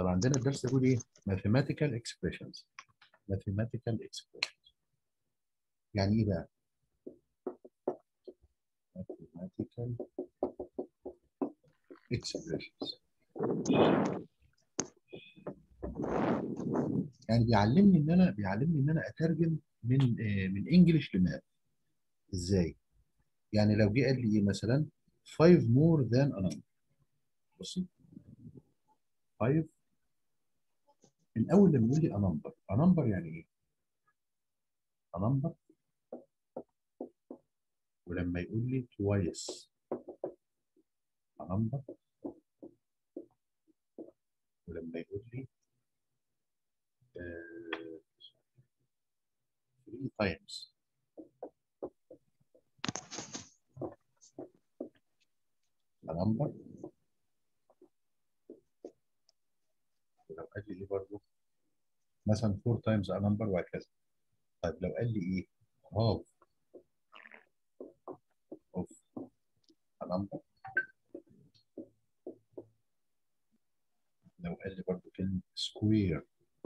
طب عندنا الدرس بيقول ايه mathematical expressions mathematical expressions يعني ايه بقى mathematical expressions يعني بيعلمني ان انا بيعلمني ان انا اترجم من آه، من انجلش لماث ازاي يعني لو جه قال لي ايه مثلا 5 more than a number بصي 5 الاول لما يقول لي a number a number يعني ايه a number ولما يقول لي twice a number ولما يقول لي آه، three times a number ولو قال لي ايه برضه مثلا 4 times a number وهكذا طيب لو قال لي ايه half of a number لو قال لي برضه كلمة square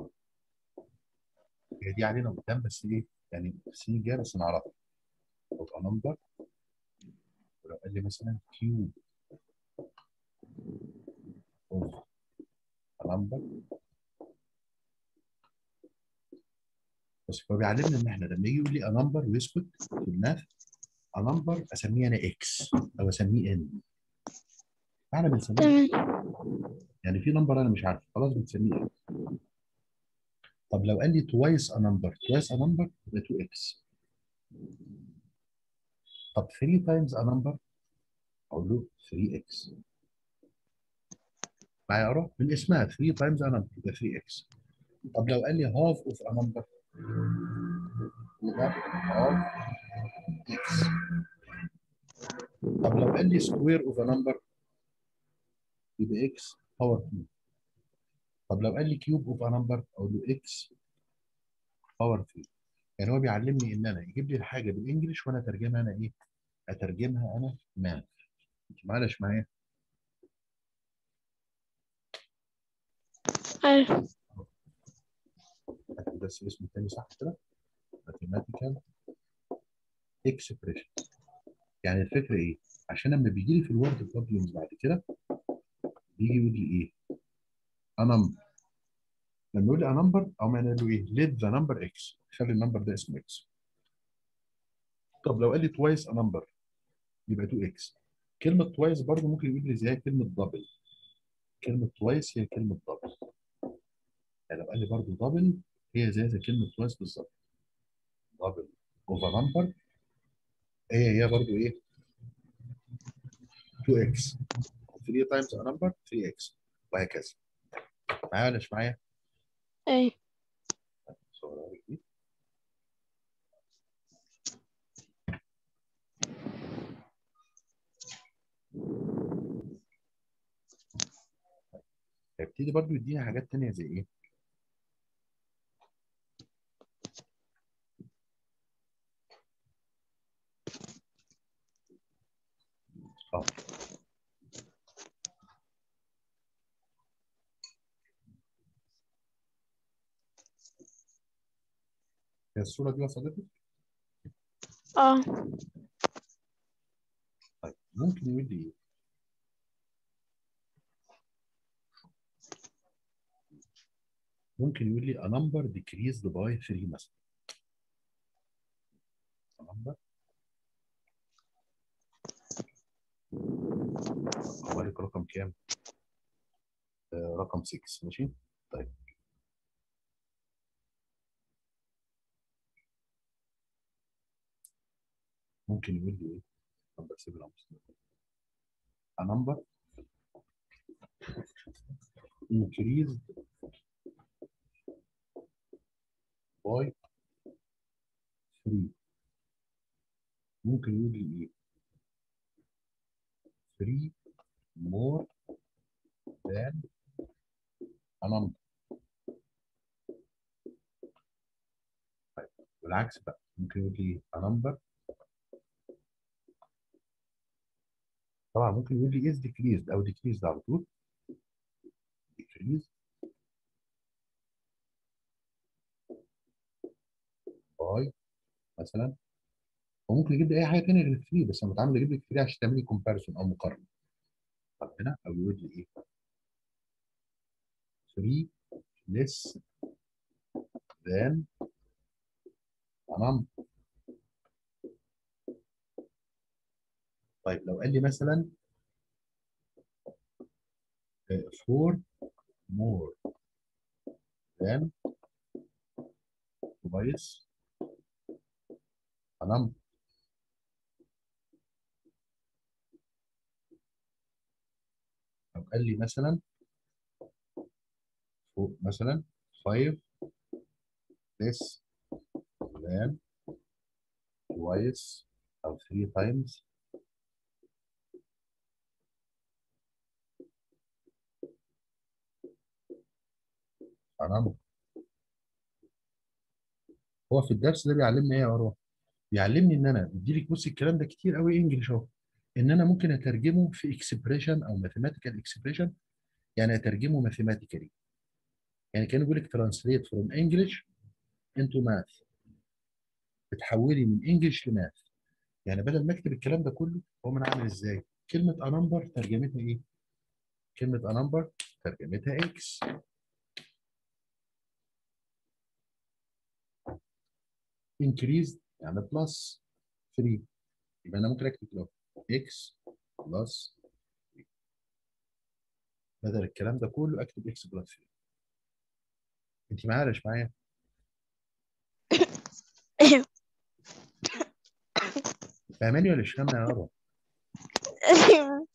هي دي علينا قدام بس ايه يعني السنين الجايه بس نعرفها of a number ولو قال لي مثلا cube of a number بس هو بيعلمنا ان احنا لما يجي يقول لي a number ويسكت في الماث a number اسميه انا x او اسميه n احنا بنسميه تمام يعني في نمبر انا مش عارفه خلاص بنسميه x طب لو قال لي twice a number twice a number يبقى 2x طب 3 times a number اقول له 3x معايا اقرا من اسمها 3 times a number يبقى 3x طب لو قال لي half of a number يبقى half x طب لو قال لي square of a number يبقى x power 2 طب لو قال لي cube of a number اقول له x power 3 يعني هو بيعلمني ان انا يجيب لي الحاجه بالانجلش وانا اترجمها انا ايه؟ اترجمها انا ماث انت معلش معايا أيوة هات بس اسمه تاني صح كده mathematical expression يعني الفكره ايه؟ عشان لما بيجي لي في الوورد بروبلمز بعد كده بيجي يقول لي ايه؟ a number لما يقول لي a number او ما له ايه؟ let the number x خلي النمبر ده اسمه x طب لو قال لي twice a number يبقى 2x كلمه twice برضه ممكن يقول لي زي كلمه double كلمه twice هي كلمه double يعني لو قال لي برضه double هي زي زي كلمه twice بالظبط double of a number هي هي برضه ايه 2x 3 times a number 3x وهكذا معايا ولا مش معايا؟ أيوة صورها لك دي هيبتدي برضه يدينا حاجات تانية زي ايه؟ اه هي الصورة دي وصلتك؟ اه طيب ممكن يقول لي ايه؟ ممكن يقول لي a number decreased by 3 مثلا a number حوالي رقم كام؟ آه رقم 6 ماشي؟ طيب ممكن يقول لي ايه؟ نمبر 7 a number increased by 3 ممكن يقول لي ايه؟ 3 more than a number طيب والعكس بقى ممكن يقول لي a number طبعا ممكن يقول لي is decreased او decreased على طول decreased 5 مثلا وممكن يجيب لي اي حاجه ثانيه غير 3 بس انا متعامل اجيب لك 3 عشان تعملي كومباريسون او مقارنه طب هنا او يقول لي ايه 3 less than a number طيب لو قال لي مثلا 4 more than twice a number لو قال لي مثلا فوق مثلا 5 less than twice أو 3 times a number هو في الدرس ده بيعلمنا ايه يا مروه؟ بيعلمني ان انا بيديلك بصي الكلام ده كتير قوي انجلش اهو ان انا ممكن اترجمه في اكسبريشن او ماثيماتيكال اكسبريشن يعني اترجمه ماثيماتيكالي يعني كانه بيقول لك ترانسليت فروم انجلش انتو ماث بتحولي من انجلش لماث يعني بدل ما اكتب الكلام ده كله هو انا عامل ازاي؟ كلمه a number ترجمتها ايه؟ كلمه a number ترجمتها اكس increased يعني بلس 3 يبقى انا ممكن اكتب كده x بلس 3 بدل الكلام ده كله اكتب x بلس 3 انت معايا ولا مش معايا؟ ايوه فاهماني ولا مش فاهمه يا رضا؟ ايوه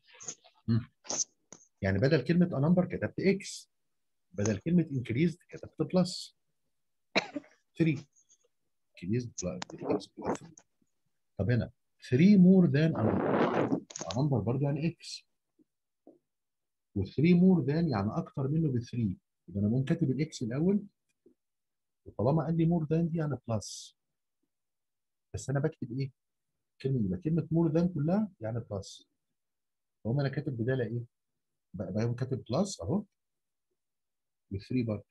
يعني بدل كلمه a number كتبت x بدل كلمه increased كتبت بلس 3 increased plus x بلس 3 طب هنا 3 more than a number a number برضه يعني x و3 more than يعني اكتر منه ب 3 يبقى انا بقوم كاتب الاكس الاول وطالما قال لي more than دي يعني بلس بس انا بكتب ايه؟ كلمه يبقى كلمه more than كلها يعني بلس فهم انا كاتب بداله ايه؟ بقى بقوم كاتب بلس اهو و 3 برضه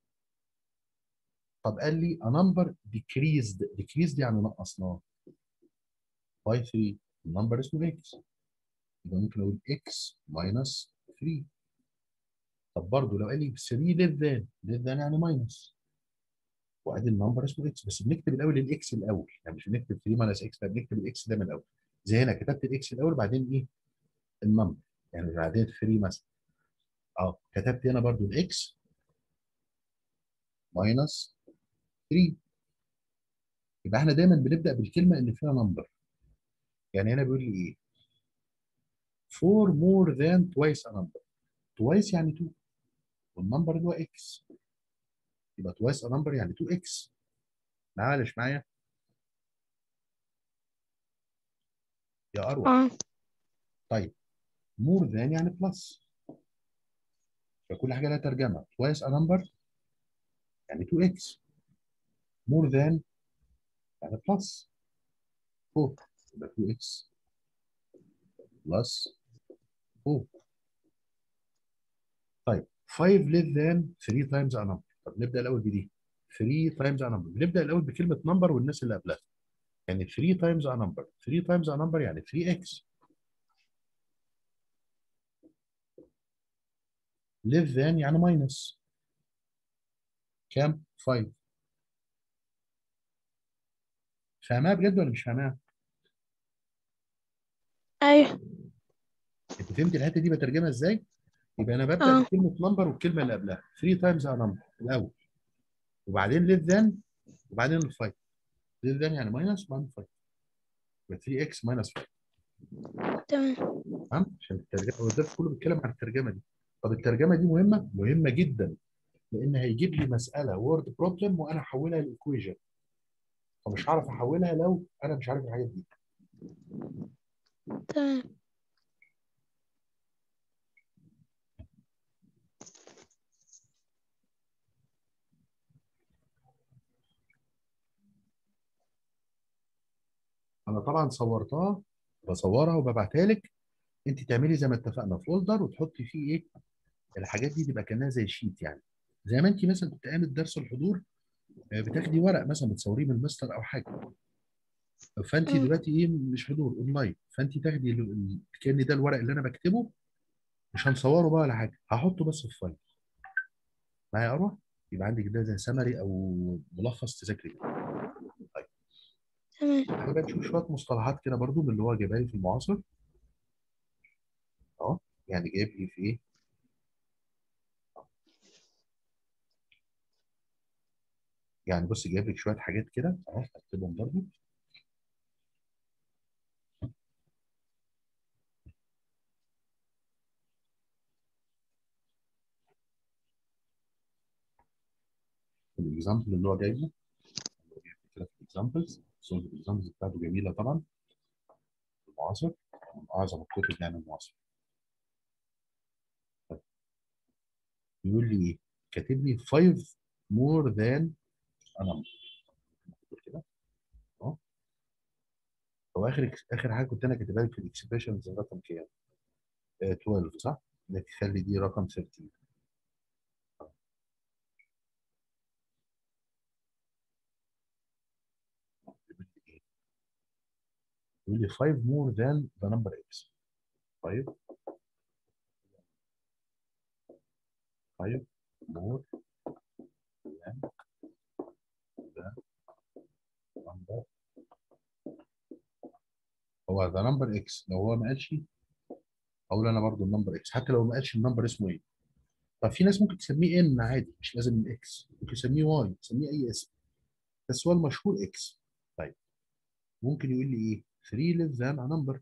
طب قال لي a number decreased decreased يعني نقصناه by 3 النمبر اسمه x يبقى ممكن اقول x minus 3 طب برضه لو قال لي 3 less than less than يعني minus وادي النمبر اسمه x بس بنكتب الاول الاكس الاول يعني مش بنكتب 3 minus x لا بنكتب الاكس ده من الاول زي هنا كتبت الاكس الاول بعدين ايه النمبر يعني بعدين 3 مثلا اه كتبت هنا برضه الاكس minus 3 يبقى احنا دايما بنبدا بالكلمه اللي فيها نمبر يعني هنا بيقول لي ايه 4 more than twice a number twice يعني 2 والنمبر اللي هو x يبقى twice a number يعني 2x معلش معايا يا اروى اه طيب more than يعني plus فكل حاجه لها ترجمه twice a number يعني 2x more than يعني plus 4 يبقى 2x plus 4 طيب 5 less than 3 times a number طب نبدا الاول بدي 3 times a number بنبدا الاول بكلمه number والناس اللي قبلها يعني 3 times a number 3 times a number يعني 3x less than يعني minus كام 5 فاهمها بجد ولا مش فاهمها؟ ايوه انت فهمت الحته دي بترجمها ازاي؟ يبقى انا ببدا اه بكلمه نمبر والكلمه اللي قبلها 3 تايمز ا نمبر الاول وبعدين ليس ذان وبعدين ال 5 ليس ذان يعني ماينس وبعدين 5 يبقى 3 اكس ماينس 5 تمام تمام عشان الترجمه هو الدرس كله بيتكلم عن الترجمه دي طب الترجمه دي مهمه مهمه جدا لان هيجيب لي مساله وورد بروبلم وانا احولها لايكويجن فمش هعرف احولها لو انا مش عارف الحاجات دي تمام انا طبعا صورتها بصورها وببعتها لك انت تعملي زي ما اتفقنا فولدر وتحطي فيه ايه الحاجات دي تبقى كانها زي شيت يعني زي ما انت مثلا كنت قايمه درس الحضور آه، بتاخدي ورق مثلا بتصوريه من المستر او حاجه فانت مم. دلوقتي ايه مش حضور اونلاين فانت تاخدي ال- ال- كان ده الورق اللي انا بكتبه مش هنصوره بقى ولا حاجه هحطه بس في فايل معايا اروح يبقى عندك ده زي سمري او ملخص تذاكري بيه. تمام تعالى بقى نشوف شويه مصطلحات كده برضو من اللي هو جايبها لي في المعاصر اه يعني جايب لي في ايه يعني بص جايب لك شويه حاجات كده اهو اكتبهم برضو الاكزامبل اللي هو جايبه اللي هو جايب كده في الاكزامبلز صور الاكزامبلز بتاعته جميله طبعا في المعاصر من اعظم الكتب يعني المعاصر طيب. بيقول لي ايه كاتب لي 5 more than a number كده اهو هو اخر اخر حاجه كنت انا كاتبها لك في الاكسبريشنز رقم كام؟ آه 12 صح؟ انك تخلي دي رقم 13 بيقول لي ايه؟ بيقول لي 5 more than the number x 5 5 more than the number هو ذا نمبر اكس لو هو ما قالش اقول انا برضو النمبر اكس حتى لو ما قالش النمبر اسمه ايه طب في ناس ممكن تسميه ان عادي مش لازم اكس ممكن تسميه واي تسميه اي اسم بس هو المشهور اكس طيب ممكن يقول لي ايه 3 less than a number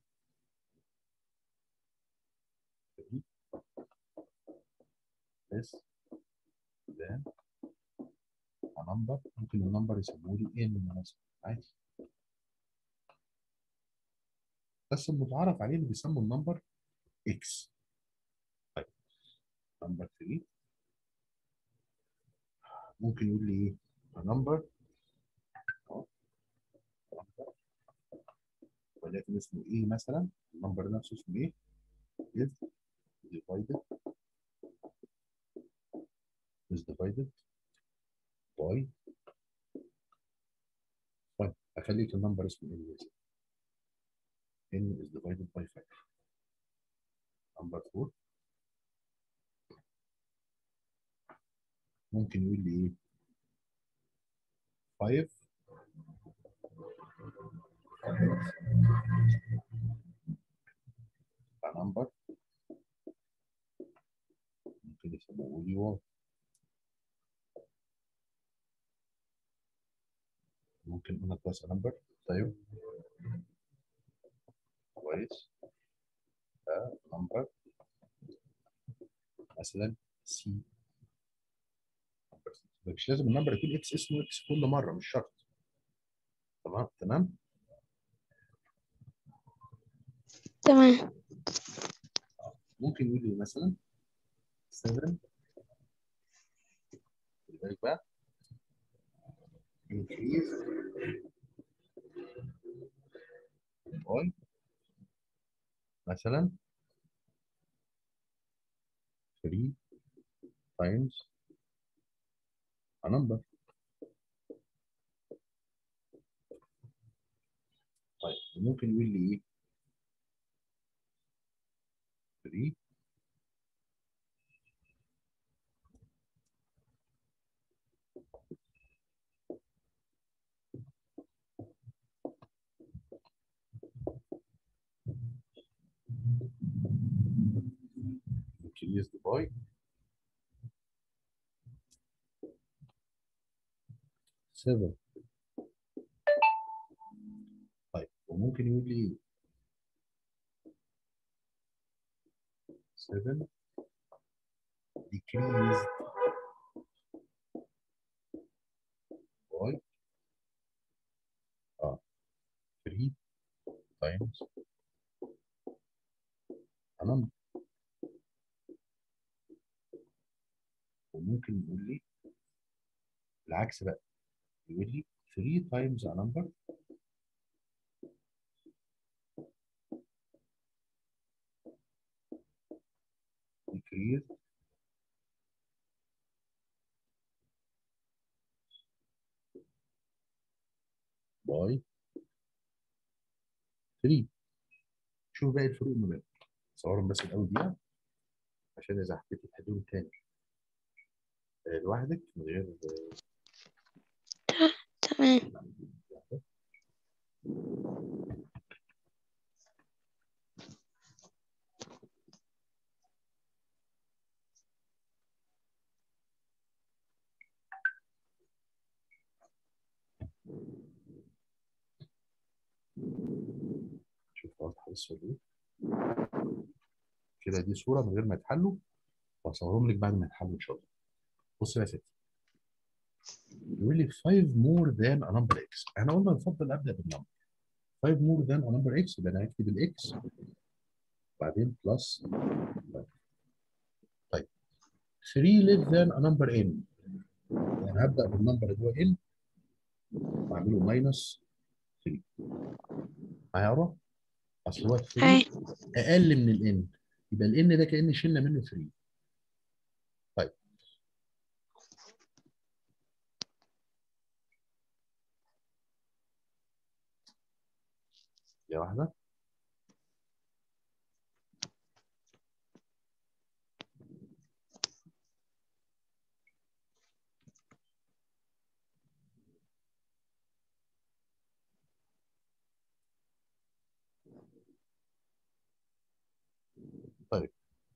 less than a number ممكن النمبر يسموه لي ان مثلا عادي بس المتعارف عليه اللي بيسموا النمبر اكس طيب نمبر 3 ممكن يقول لي ايه نمبر ولكن اسمه ايه مثلا النمبر نفسه اسمه ايه is divided is divided by طيب اخليك النمبر اسمه ايه مثلا n is divided by 5 number 4 ممكن يقول لي ايه 5 a number ممكن يسموه لي 1 ممكن انا بلس نمبر طيب كويس ده نمبر مثلا سي مش لازم النمبر يكون اكس اسمه اكس كل مره مش شرط تمام تمام تمام ممكن يقول لي مثلا 7 خلي بالك بقى increase by مثلا 3 times a number طيب ممكن يقول لي ايه 3 increased by 7 طيب وممكن يقول لي 7 decreased by اه 3 times a number وممكن يقول لي العكس بقى يقول لي 3 times a number decreased 3 شوف باقي الفروق ما بينهم صورهم بس الاول دقيقه عشان اذا حبيت تحلهم تاني آه، لوحدك من غير تمام شوف واضحه الصوره دي كده دي صوره من غير ما يتحلوا وهصورهم لك بعد ما يتحلوا ان شاء الله بص يا ستي يقول لي 5 more than a number x احنا قلنا نفضل ابدا بالنمبر 5 more than a number x يبقى انا هكتب الاكس بعدين بلس طيب 3 less than a number n يعني هبدا بالنمبر اللي هو n واعمله ماينس 3 هيعرف اصل هو 3 أي اقل من الان يبقى الان ده كان شلنا منه 3 طيب يا واحده طيب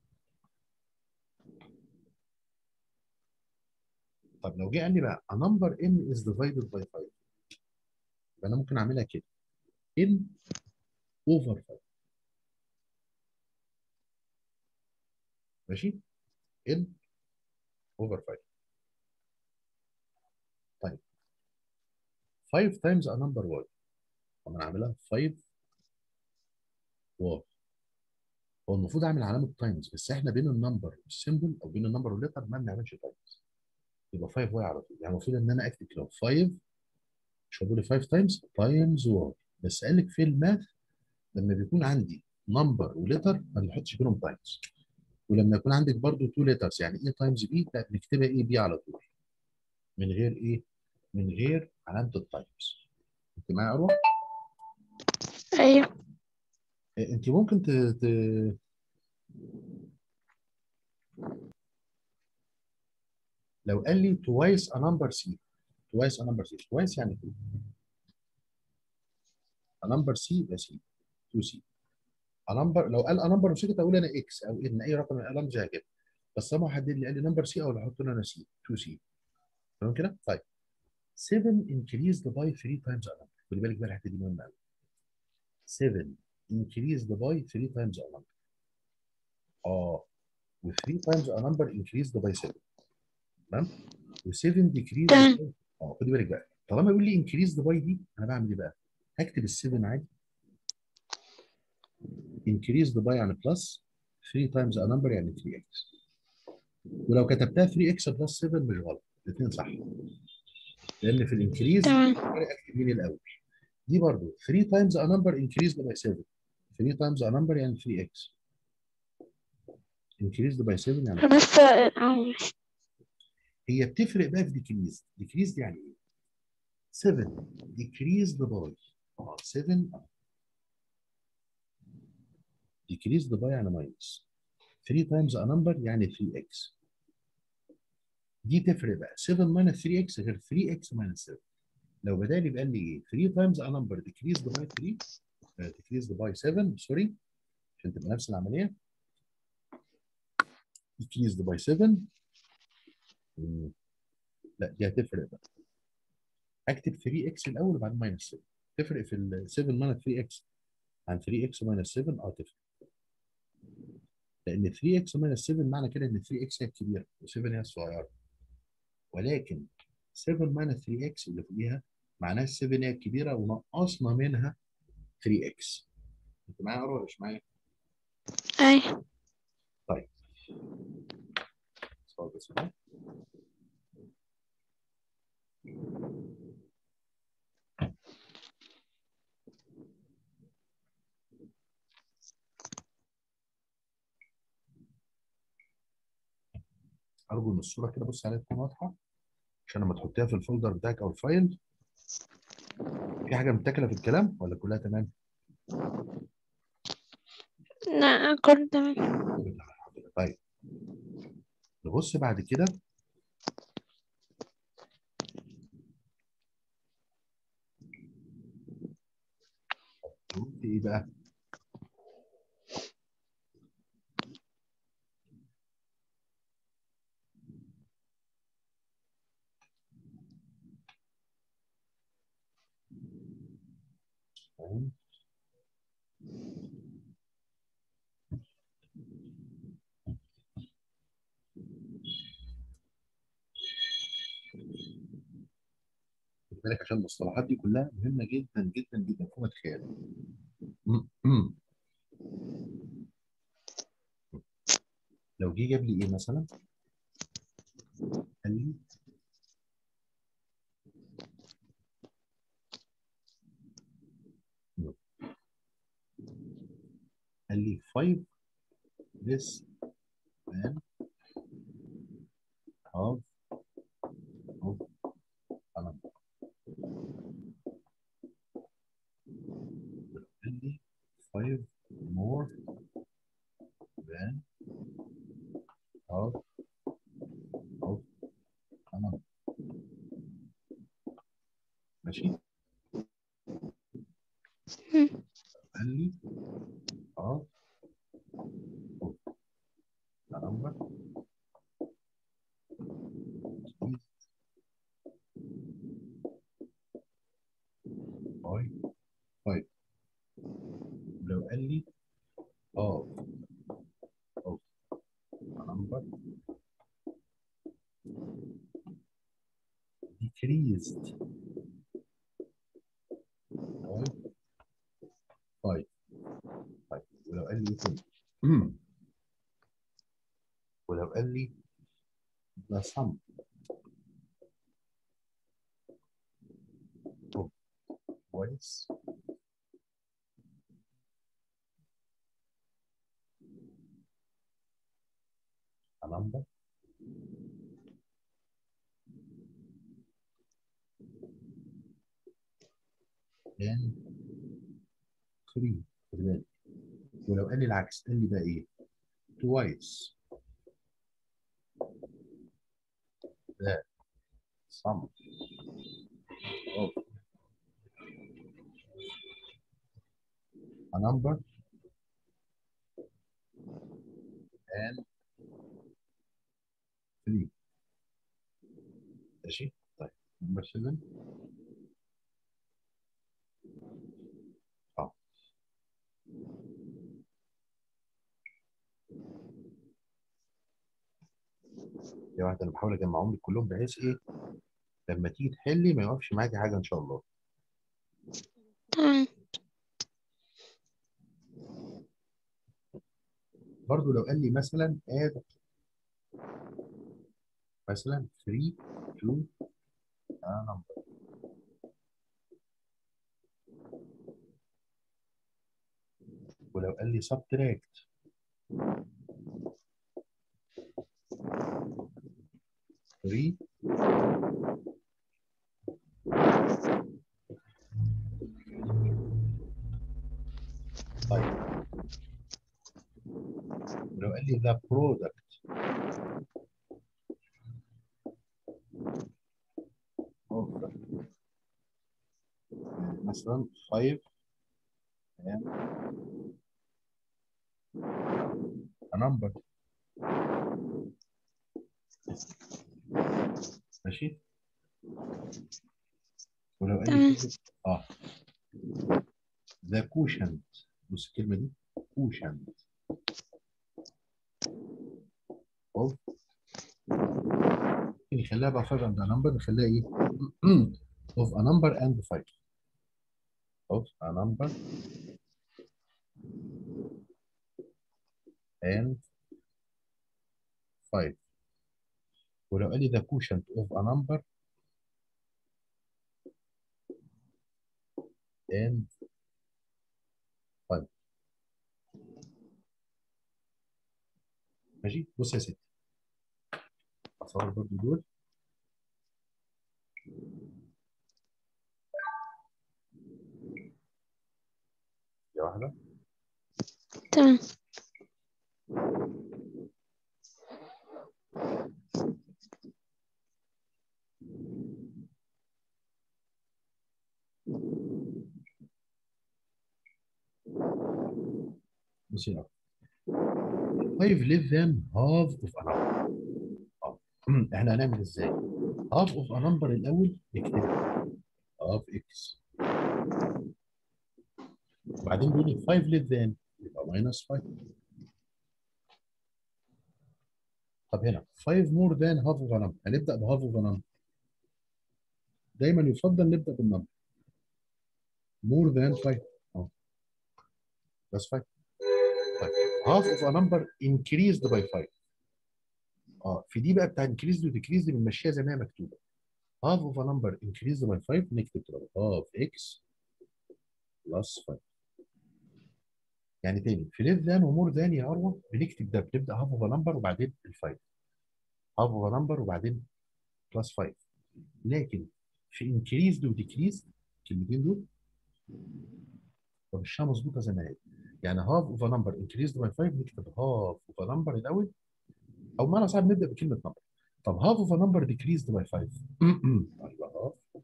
طب لو جه قال لي بقى a number n is divided by 5 يبقى انا ممكن اعملها كده n over 5 ماشي n over 5 طيب 5 times a number y طب انا اعملها 5 y هو المفروض اعمل علامه تايمز بس احنا بين النمبر والسيمبل او بين النمبر والليتر ما بنعملش تايمز يبقى 5 واي على طول يعني المفروض ان انا اكتب كده 5 مش هقول 5 تايمز تايمز واي بس قال لك في الماث لما بيكون عندي نمبر وليتر ما بنحطش بينهم تايمز ولما يكون عندك برضو تو ليترز يعني ايه تايمز بي لا بنكتبها ايه بي على طول من غير ايه من غير علامه التايمز انت معايا يا اروى أيوة إيه، انت ممكن ت... ت... لو قال لي twice a number c twice a number c twice يعني two a number c يبقى c 2c a number لو قال a number وسكت اقول انا x او ان اي رقم من الارقام زي كده بس طبعا حدد لي قال لي number c او احط له انا c 2c تمام كده؟ طيب 7 increased by 3 times a number خلي بالك بقى الحته دي مهمه قوي 7 increased by 3 times a number اه و 3 times a number increased by 7 تمام و7 decreased تمام. by اه خدي بالك بقى طالما يقول لي increased by دي انا بعمل ايه بقى؟ هكتب ال7 عادي increased by يعني بلس 3 times a number يعني 3x ولو كتبتها 3x بلس 7 مش غلط الاثنين صح لان في الانكريز تمام اكتب مين الاول دي برضو 3 times a number increased by 7 3 times a number يعني 3x increased by 7 يعني بس آه، هي بتفرق بقى في ديكريز ديكريز يعني ايه 7 decreased by اه 7 decreased by يعني ماينس 3 times a number يعني 3x دي تفرق بقى 7 minus 3x غير 3x minus 7 لو بدالي بقال لي ايه 3 times a number decreased by 3 آه، decreased by 7 سوري عشان تبقى نفس العمليه decreased by 7 مم. لا دي هتفرق بقى اكتب 3x الاول وبعدين ماينس 7 تفرق في ال 7 minus 3x عن 3x minus 7 اه تفرق لان 3x minus 7 معنى كده ان 3x هي الكبيره و7 هي الصغيره ولكن 7 minus 3x اللي فوقيها معناها ال 7 هي الكبيره ونقصنا منها 3x انت معايا ولا مش معايا؟ أي طيب صور بس كده. ارجو ان الصوره كده بص عليها تكون واضحه عشان لما تحطيها في الفولدر بتاعك او الفايل في حاجه متاكله في الكلام ولا كلها تمام؟ لا كله تمام طيب نبص بعد كده قلت ايه بقى؟ تمام خد بالك عشان المصطلحات دي كلها مهمه جدا جدا جدا فوق ما تتخيل لو جه جاب لي ايه مثلا قال لي قال لي 5 this man of of قلم قال لي 5 more than of of قلم ماشي مم. قال لي of of number is by 5 لو قال لي of of number decreased by 5 طيب ولو قال لي ايه تاني؟ ولو قال لي the sum of كويس a number and 3 خد بالك ولو قال لي العكس قال لي بقى ايه؟ twice the sum of a number and 3 ماشي؟ طيب نمبر 7 اه يا واحد انا بحاول اجمعهم لك كلهم بحيث ايه لما تيجي تحلي ما يقفش معاكي حاجه ان شاء الله تمام برضو لو قال لي مثلا add مثلا 3 to a number ولو قال لي subtract three طيب ولو قال لي the product of مثلا 5 and a number ماشي ولو قال لي تمام. اه the quotient بص الكلمه دي quotient of نخليها بقى 5 and a number نخليها ايه of a number and 5 of a number and 5 ولو قال لي the quotient of a number and 5 ماشي بص يا ستي اصور برضو دول ثانيه واحده تمام بصي يا 5 less than half of a number آه. احنا هنعمل ازاي؟ half of a number الاول نكتبها half x وبعدين بيقول لي 5 less than يبقى minus 5 طب هنا 5 more than half of a number هنبدا ب half of a number دايما يفضل نبدا بالنمبر more than 5 اه بس 5 طيب half of a number increased by 5 اه في دي بقى بتاع increased و decreased بنمشيها زي ما هي مكتوبه half of a number increased by 5 نكتب كده half x plus 5 يعني تاني في less than ومور than يا اروى بنكتب ده بنبدا half of a number وبعدين ال 5 half of a number وبعدين plus 5 لكن في increased و decreased الكلمتين دول فمشيها مظبوطه زي ما هي يعني half of a number increased by 5 نكتب half of a number الاول او معنى صعب نبدا بكلمه number طب half of a number decreased by 5 يبقى half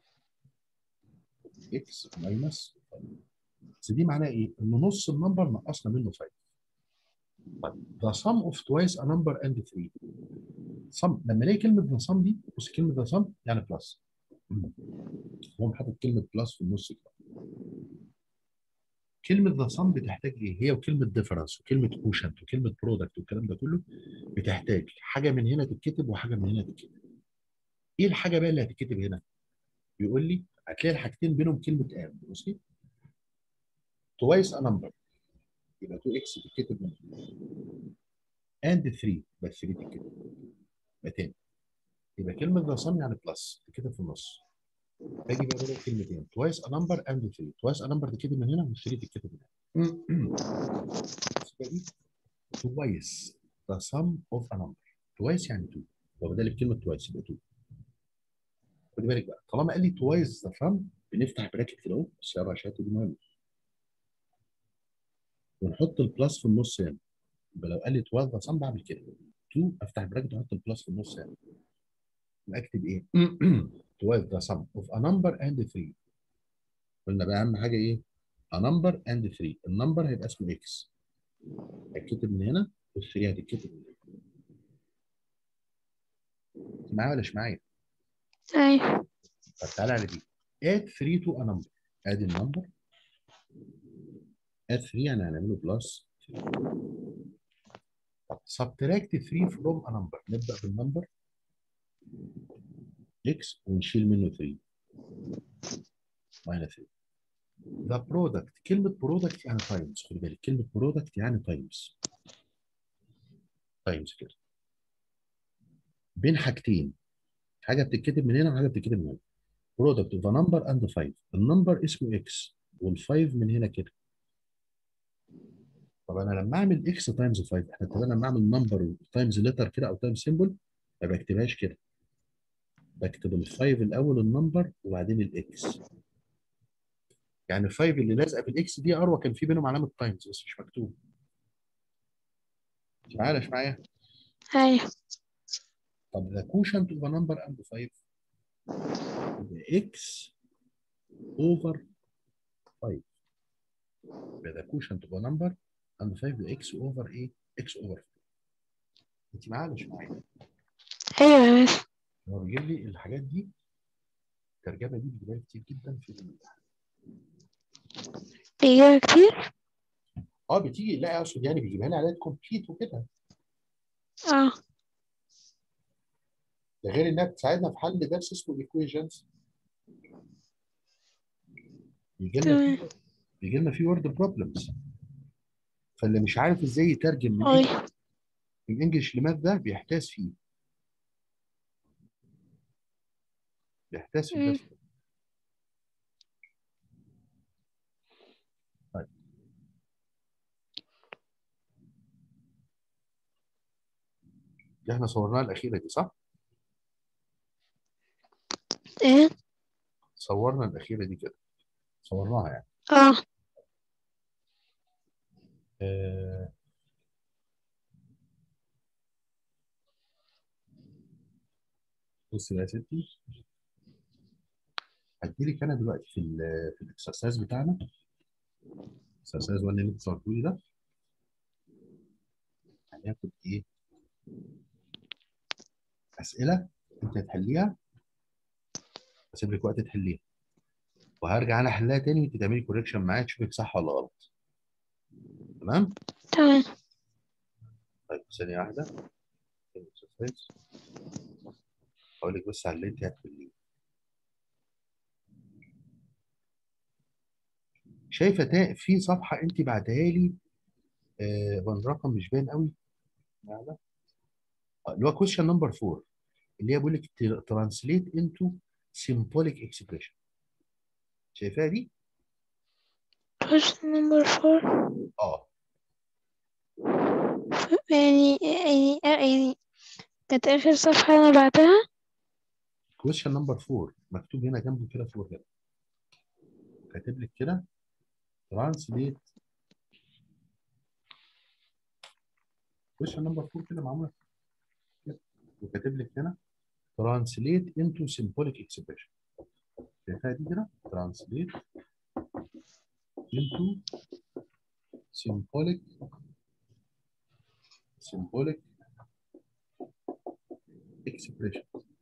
x minus 5 بس دي معناها ايه؟ ان نص النمبر نقصنا منه 5 طيب the sum of twice a number and 3 sum لما الاقي كلمه the sum دي بص كلمه the sum يعني بلس هو حاطط كلمه بلس في النص كده كلمه ذا sum بتحتاج ايه؟ هي وكلمه ديفرنس وكلمه كوشنت وكلمه برودكت والكلام ده كله بتحتاج حاجه من هنا تتكتب وحاجه من هنا تتكتب. ايه الحاجه بقى اللي هتتكتب هنا؟ بيقول لي هتلاقي الحاجتين بينهم كلمه اند بصي توايس ا نمبر يبقى 2 اكس تتكتب من اند 3 بس 3 تتكتب يبقى تاني يبقى كلمه ذا sum يعني بلس تتكتب في النص باجي بقى بقول كلمتين توايس ا نمبر اند 3 توايس ا نمبر تتكتب من هنا وال3 تتكتب من هنا توايس ذا sum اوف ا نمبر توايس يعني 2 وبدل بكلمه توايس يبقى 2 خدي بالك بقى طالما قال لي توايس ذا sum بنفتح براكت كده اهو بس يا رشات دي مهمه ونحط البلس في النص هنا يبقى لو قال لي توايس ذا sum بعمل كده 2 افتح براكت واحط البلس في النص هنا اكتب ايه؟ twice the sum of a number and 3 قلنا بقى اهم حاجه ايه؟ a number and 3 النمبر هيبقى اسمه x هيتكتب من هنا وال3 هتتكتب من هنا انت معايا ولا مش معايا؟ أيوة طب تعالى على دي add 3 to a number ادي النمبر add 3 يعني هنعمله بلس 3 طب subtract 3 from a number نبدا بالنمبر x ونشيل منه 3 minus 3 the product كلمة product يعني times خلي بالك كلمة product يعني times times كده بين حاجتين حاجة بتتكتب من هنا وحاجة بتتكتب من هنا product of a number and 5 النمبر اسمه x وال5 من هنا كده طب انا لما اعمل x تايمز 5 احنا اتفقنا لما اعمل نمبر تايمز لتر كده او تايمز سيمبل ما بكتبهاش كده بكتب الفايف الاول النمبر وبعدين الاكس يعني الفايف اللي لازقه في الاكس دي اروى كان في بينهم علامه تايمز بس مش مكتوب مش معايا ولا مش معايا أيوة طب ذا كوشنت اوف نمبر اند 5 اكس اوفر 5 يبقى ذا كوشنت اوف نمبر اند 5 اكس اوفر ايه؟ اكس اوفر 5 انت معايا ولا مش معايا؟ أيوة يا مس هو بيجيب لي الحاجات دي الترجمه دي بتجيبها لي كتير جدا في الامتحان بيجيبها كتير اه بتيجي لا اقصد يعني بيجيبها لي على كومبليت وكده اه ده غير انها بتساعدنا في حل درس اسمه الايكويشنز بيجي لنا تمام فيه بيجي لنا فيه وورد بروبلمز فاللي مش عارف ازاي يترجم من أي إنجلش- من انجلش لماث ده بيحتاس فيه بيحتاس في مم. الدرس ده. طيب دي احنا صورناها الاخيره دي صح؟ إيه صورنا الاخيره دي كده صورناها يعني اه آه، بص بقى يا ستي هديلك انا دلوقتي في ال في الاكسرسايز بتاعنا اكسرسايز 1 اللي انت صورته لي ده هناخد ايه اسئله انت هتحليها هسيب لك وقت تحليها وهرجع انا احلها تاني وانت تعملي كوريكشن معايا تشوفك صح ولا غلط تمام تمام طيب ثانيه واحده الاكسرسايز هقول لك بس على اللي انت هتحليه شايفه تا- في صفحه انت بعتها لي آه، هو الرقم مش باين قوي معنا آه، اللي هو كويشن نمبر 4 اللي هي بيقول لك ترانسليت انتو سيمبوليك اكسبريشن شايفاها دي؟ question number four اه يعني يعني يعني كانت آخر صفحة أنا بعتها كويشن نمبر 4 مكتوب هنا جنبه كده 4 هنا كاتب لك كده ترانسليت كويشن نمبر 4 كده معموله كده وكاتب لك هنا ترانسليت انتو سيمبوليك اكسبريشن شايفاها دي كده ترانسليت into symbolic symbolic expression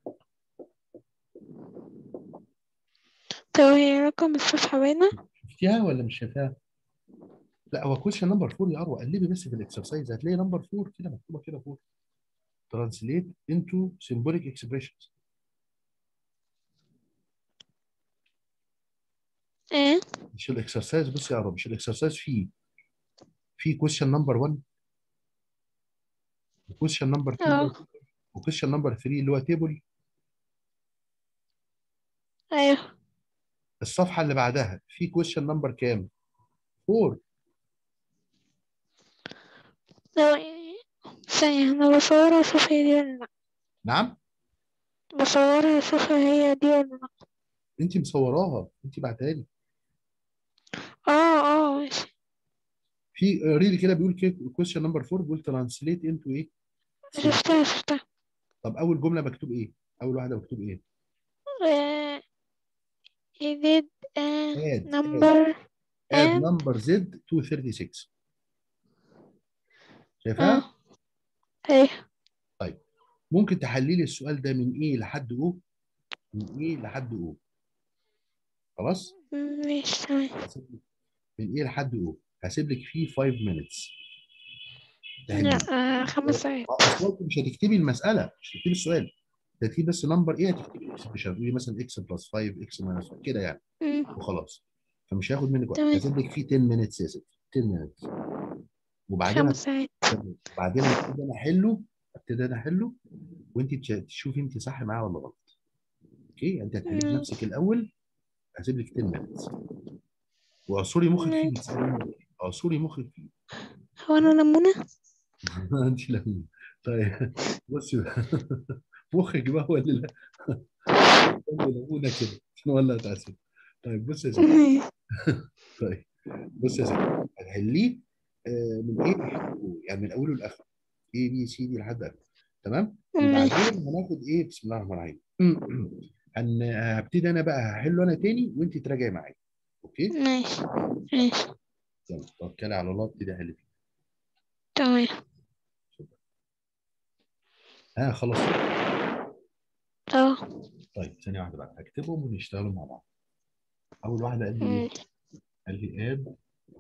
طب هي رقم الصفحة باينة شفتيها ولا مش شايفاها؟ لا هو كويشن نمبر 4 يا اروى قلبي بس في الاكسرسايز هتلاقي نمبر 4 كده مكتوبه كده فوق ترانسليت انتو symbolic expressions ايه مش الاكسرسايز بص يا اروى مش الاكسرسايز فيه في كويشن نمبر 1 وكويشن نمبر 2 اه وكويشن نمبر 3 اللي هو تيبل ايوه الصفحه اللي بعدها في كويشن نمبر كام؟ 4 لو ثانية أنا بصورها أشوف هي دي ولا لأ نعم بصورها أشوف هي دي ولا لأ انت مصوراها انت بعتها لي اه اه ماشي في ريل كده بيقول كويشن نمبر 4 بيقول ترانسليت انتو ايه؟ شفتها شفتها طب اول جمله مكتوب ايه؟ اول واحده مكتوب ايه؟ آه، he did uh, add number add and number z to 36 شايفاها؟ اه ايه ممكن تحللي السؤال ده من ايه لحد او من ايه لحد او خلاص؟ ماشي تمام هسيب لك من ايه لحد او هسيب لك فيه 5 minutes لا تحليه آه خمس ساعات اه اصل انت مش هتكتبي المساله مش هتكتبي السؤال هتكتبي بس نمبر ايه هتكتبي الاكسبريشن تقولي مثلا اكس بلس 5 اكس ماينس 5 كده يعني مم. وخلاص فمش هياخد منك وقت تمام. هسيب لك فيه 10 minutes يا ستي 10 minutes وبعدين خمس ساعات بعدين ابتدي انا احله ابتدي انا احله وانت تش- تشوفي انت صح معاه ولا غلط اوكي انت هتحليه مم. بنفسك الاول هسيب لك 10 minutes واعصري مخك فيه ماشي. بتساليني إيه؟ اعصري مخك فيه هو أنا لمونة انت لمين طيب بصي بقى. مخك بقى ولا لا ولا لمونه كده عشان ولا تعسل طيب بص يا سيدي طيب بص يا سيدي هتحليه آه، من ايه لحد او يعني من اوله لاخره اي بي سي دي لحد اخره تمام وبعدين هناخد ايه بسم الله الرحمن الرحيم هن هبتدي انا بقى هحله انا تاني وانت تراجعي معايا اوكي ماشي ماشي يلا توكلي على الله ابتدي احل فيه تمام ها خلاص اه طيب ثانيه واحده بقى هكتبهم ونشتغلوا مع بعض اول واحده قال لي ايه ماشي قال لي اد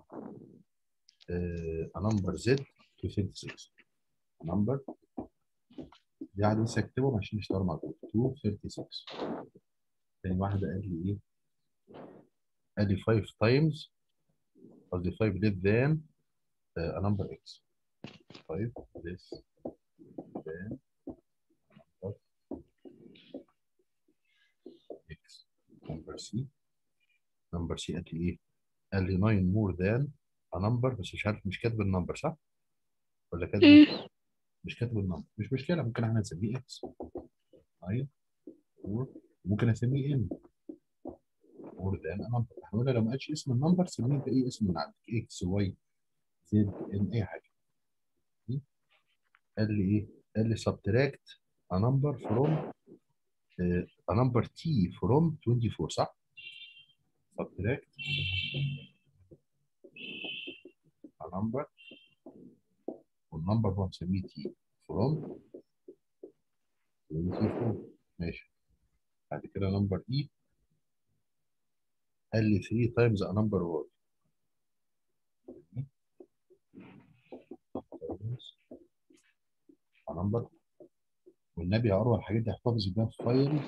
a number z to 36 number دي قاعد لسه اكتبهم عشان نشتغل مع بعض 236 تاني واحده قال لي ايه قال لي 5 times قصدي 5 less than uh, a number x 5 less than number x number c number c قال لي ايه قال لي 9 more than a number بس مش عارف مش كاتب النمبر صح ولا كاتب مم. مش كاتب النمبر مش مشكله ممكن احنا نسميه اكس 9 4 ممكن اسميه ان more than a number احنا قلنا لو ما قالش اسم النمبر سميه انت ايه اسم من عندك اكس واي زد ان اي حاجه قال لي ايه؟ قال لي subtract a number from uh, a number t from 24 صح؟ subtract a number والنمبر هو نسميه t from 24 ماشي بعد كده نمبر e قال لي 3 times a number y a number والنبي يا اروى الحاجات دي احتفظ بيها في فايل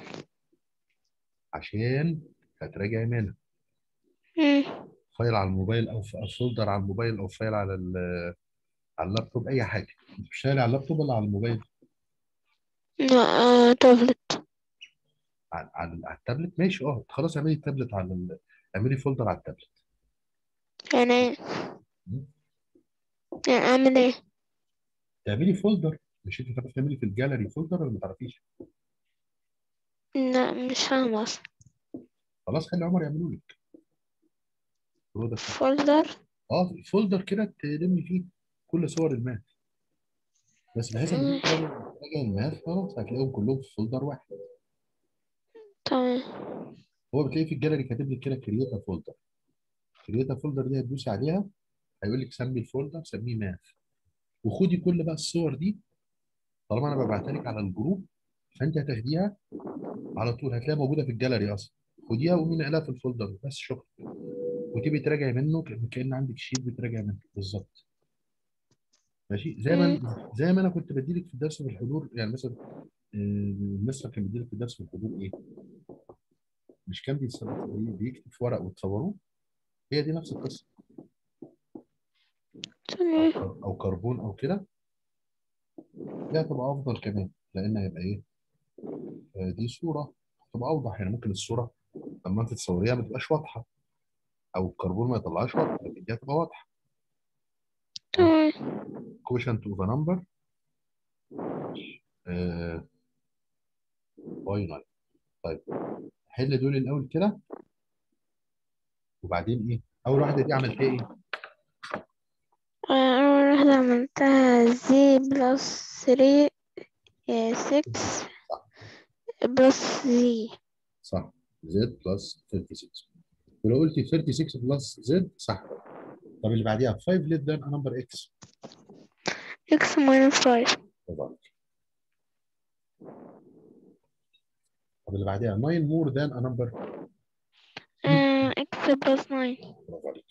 عشان هتراجع منها مم. فايل على الموبايل او في فولدر على الموبايل او فايل على ال- على اللابتوب اي حاجه انت بتشتغلي على اللابتوب ولا على الموبايل لا آه، تابلت على, على, على التابلت ماشي اه خلاص اعملي التابلت على ال... اعملي فولدر على التابلت يعني ايه مم. يعني اعمل ايه تعملي فولدر مش انت تعرفي تعملي في الجاليري فولدر ولا ما تعرفيش لا مش فاهمة اصلا خلاص خلي عمر يعملوا لك برودكت فولدر اه فولدر كده تلمي فيه كل صور الماث بس بحيث ان انت تراجع الماث خلاص هتلاقيهم كلهم في فولدر واحد تمام هو بتلاقي في الجاليري كاتب لك كده كرييت فولدر كرييت فولدر دي هتدوسي عليها هيقول لك سمي الفولدر سميه ماث وخدي كل بقى الصور دي طالما انا ببعتها لك على الجروب فانت هتاخديها على طول هتلاقيها موجوده في الجاليري اصلا خديها وقومي نقلها في الفولدر بس شكرا وتبقي تراجعي منه ك- كأن عندك شيت بتراجع منه بالظبط ماشي زي ما مم. زي ما انا كنت بديلك في الدرس في الحضور يعني مثلا آه، المستر كان بيديلك في الدرس في الحضور ايه؟ مش كان بيتص- بيكتب في ورق وتصوروه هي دي نفس القصه تمام او أو كربون او كده دي هتبقى افضل كمان لان هيبقى ايه؟ آه، دي صوره تبقى اوضح يعني ممكن الصوره لما انت تصوريها ما تبقاش واضحه او الكربون ما يطلعهاش واضحه لكن دي هتبقى واضحه تمام كوشنت اوف نمبر باي 9 طيب حل دول الاول كده وبعدين ايه؟ اول واحده دي عملتها ايه؟ آه، أول واحدة عملتها زي بلس ثري سكس بلس زي صح زد بلس 36 ولو قلتي 36 بلس زد صح طب اللي بعديها 5 ليت ذان نمبر اكس اكس ماينس فايف برافو عليك طب اللي بعديها 9 مور ذان نمبر اكس بلس ناين برافو عليك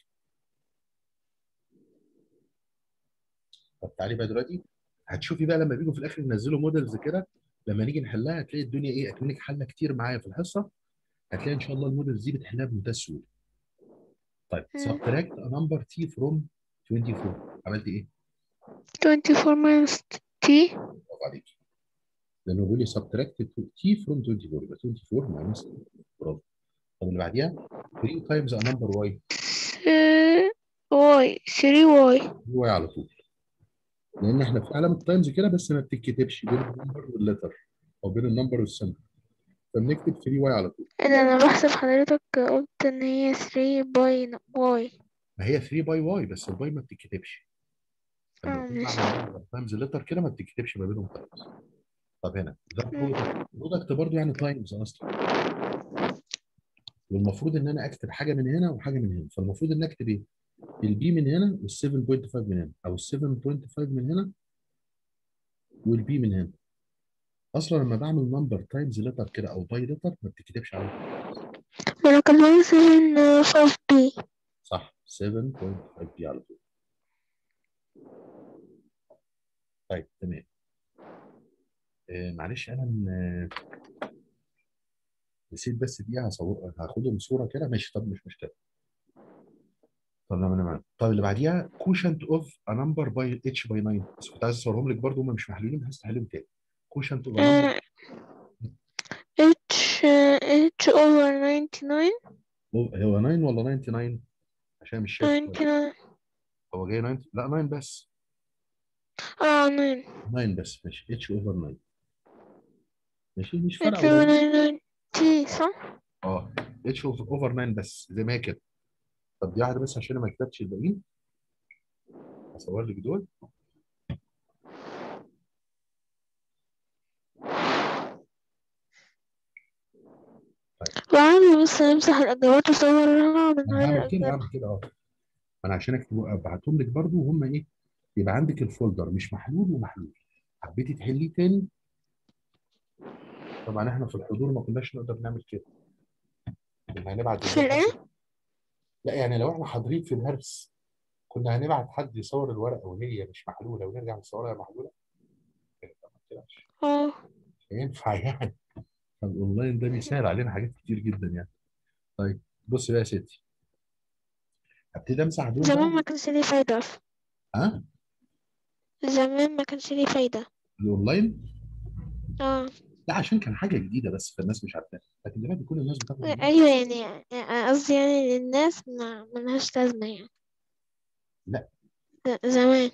طب تعالي بقى دلوقتي هتشوفي بقى لما بيجوا في الاخر ينزلوا موديلز كده لما نيجي نحلها هتلاقي الدنيا ايه اكنك حله كتير معايا في الحصه هتلاقي ان شاء الله الموديلز دي بتحلها بمنتهى السهوله طيب مم. subtract a number t from 24 عملت ايه؟ 24 minus t برافو عليك لانه بيقول لي subtract t from 24 يبقى 24 minus برافو طب اللي بعديها 3 times a number y y 3 y y على طول لان احنا في علامه تايمز كده بس ما بتتكتبش بين النمبر واللتر او بين النمبر والسمبل فبنكتب 3 y على طول اللي انا بحسب حضرتك قلت ان هي 3 باي y ما هي 3 باي واي بس الباي ما بتتكتبش اه لما ماشي بتطلع تايمز لتر كده ما بتتكتبش ما بينهم تايمز طب هنا ده برودكت برودكت برضه يعني تايمز اصلا والمفروض ان انا اكتب حاجه من هنا وحاجه من هنا فالمفروض ان اكتب ايه؟ البي من هنا وال 7.5 من هنا او ال 7.5 من هنا والبي من هنا اصلا لما بعمل نمبر تايمز لتر كده او باي لتر ما بتتكتبش على ما انا كان 7 5 b صح 7.5 بي على طول طيب تمام آه معلش انا م- نسيت بس دي هصور هاخدهم صوره كده ماشي طب مش مشكله طب لما انا معاك طب اللي بعديها كوشنت اوف ا نمبر باي اتش باي 9 بس كنت عايز اصورهم لك برضه هم مش محلولين بس تحلهم تاني كوشنت اوف ا نمبر h h over 99 هو 9 ولا 99 عشان مش شايف كويس. 99 هو جاي 9 لا 9 بس اه 9 9 بس ماشي اتش اوفر 9 ماشي مش h فارقه over ولا 99 t صح؟ اه اتش اوفر 9 بس زي ما هي كده طب دي واحده بس عشان أنا ما كتبتش الباقيين اصور لك دول وعندي بس نمسح الإجابات وصورها من انا غير هعمل كده الإجابة هعمل كده اه انا عشان اكتب ابعتهم لك برضو وهم ايه يبقى عندك الفولدر مش محلول ومحلول حبيتي تحليه تاني طبعا احنا في الحضور ما كناش نقدر نعمل كده كنا هنبعت في الإيه؟ لا يعني لو احنا حاضرين في الدرس كنا هنبعت حد يصور الورقه وهي مش محلوله ونرجع نصورها محلوله ما طلعش. اه مش هينفع يعني فالاونلاين ده بيسهل علينا حاجات كتير جدا يعني طيب بص بقى يا ستي هبتدي امسح دول زمان بقى ما كانش ليه فايدة أصلا ها زمان ما كانش ليه فايدة الاونلاين اه لا عشان كان حاجه جديده بس فالناس مش عارفاها لكن دلوقتي كل الناس بتاخد الموضوع. أيوة يعني قصدي يعني للناس ما ملهاش لازمة يعني لا. ز- زمان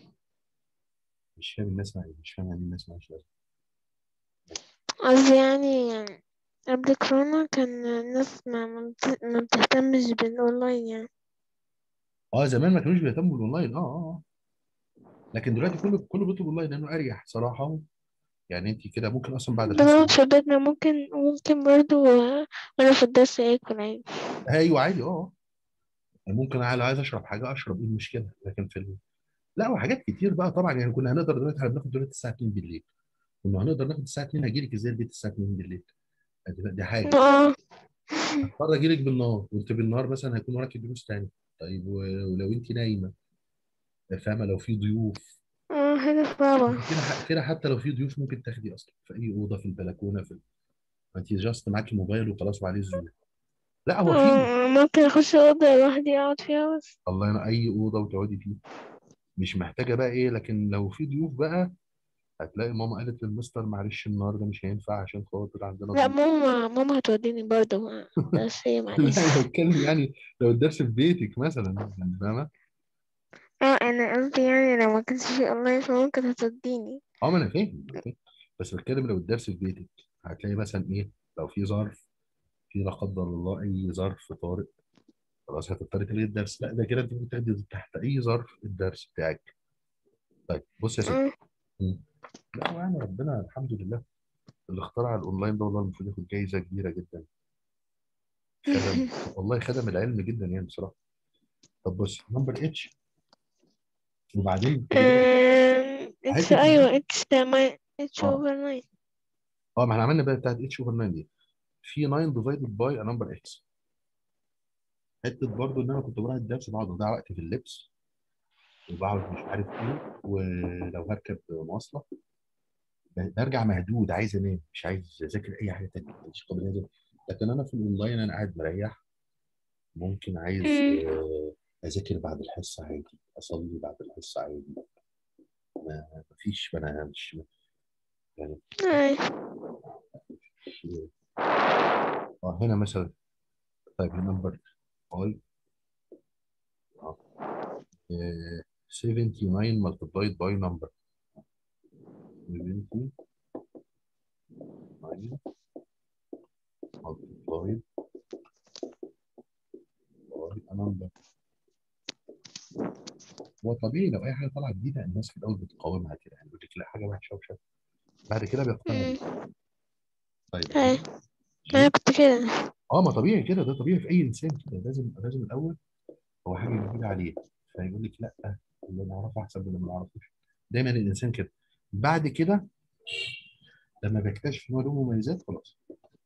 مش فاهم الناس مع مش فاهم يعني إيه الناس مالهاش لازمه قصدي يعني قبل كورونا كان الناس ما ما بت- ما بتهتمش بالأونلاين يعني اه زمان ما كانوش بيهتموا بالاونلاين اه اه آه. لكن دلوقتي كله كله بيطلب اونلاين لانه اريح صراحه يعني انت كده ممكن اصلا بعد الحصه بنقعد في بيتنا ممكن ممكن برضو آه، وأنا في الدرس آكل عادي ايوه عادي اه ممكن انا عايز اشرب حاجه اشرب ايه المشكله لكن في ال... لا وحاجات كتير بقى طبعا يعني كنا هنقدر دلوقتي احنا بناخد دلوقتي الساعه 2 بالليل كنا هنقدر ناخد الساعه 2 هجي لك ازاي البيت الساعه 2 بالليل دي, دي حاجه اه هضطر اجي لك بالنهار وانت بالنهار مثلا هيكون وراكي دروس تاني طيب و- ولو انت نايمه فاهمه لو في ضيوف اه حاجة صعبة كده ح- كده حتى لو في ضيوف ممكن تاخدي اصلا في اي اوضه في البلكونه في ما انت جاست معاكي موبايل وخلاص وعليه الزوم لا هو في اه ممكن أخش أوضة لوحدي أقعد فيها بس الله ينور اي اوضه وتقعدي فيه مش محتاجه بقى ايه لكن لو في ضيوف بقى هتلاقي ماما قالت للمستر معلش النهارده مش هينفع عشان خاطر عندنا لا ضيوف ماما ماما هتوديني برضو بس هي لا معلش انا بتكلم يعني لو الدرس في بيتك مثلا يعني فاهمه اه أنا قصدي يعني لو ما كانش في أونلاين فممكن هتوديني اه ما انا فاهم أنا فاهم. بس بتكلم لو الدرس في بيتك هتلاقي مثلا ايه لو في ظرف في لا قدر الله اي ظرف طارئ خلاص هتضطري تلغي الدرس لا ده كده انت ممكن تاخدي تحت اي ظرف الدرس بتاعك طيب بص يا ستي اه مم. لا هو يعني ربنا الحمد لله اللي اخترع الاونلاين ده والله المفروض ياخد جايزه كبيره جدا خدم والله خدم العلم جدا يعني بصراحه طب بص نمبر اتش وبعدين خلي بالك آم، اتش حته أيوة اتش ما اتش اه اوفر ناين اه ما احنا عملنا بقى بتاعت اتش اوفر 9 دي في 9 ديفايدد باي ا نمبر اكس حته برضو ان انا كنت بروح الدرس بقعد اضيع وقت في اللبس وبقعد مش عارف ايه ولو هركب مواصله ب- برجع مهدود عايز انام مش عايز اذاكر اي حاجه تانيه مش قابل أذاكر. لكن انا في الاونلاين انا قاعد مريح ممكن عايز مم. آه، اذاكر بعد الحصه عادي اصلي بعد الحصه عادي ما مفيش انا مش يعني أي. مش اه هنا مثلا طيب نمبر اي اه آه، 79 multiplied by number 79 multiplied by a number هو طبيعي لو اي حاجه طالعه جديده الناس في الاول بتقاومها كده يعني يقول لك لا حاجه وحشه ومش عارف. بعد كده بيقتنعوا مم. بيها. طيب أي. جي أنا كنت كده اه ما طبيعي كده ده طبيعي في اي انسان كده لازم لازم الاول هو حاجه جديده عليه فيقول لك لا اللي نعرفه احسن من اللي ما نعرفوش دايما الانسان كده بعد كده لما بيكتشف ان هو له مميزات خلاص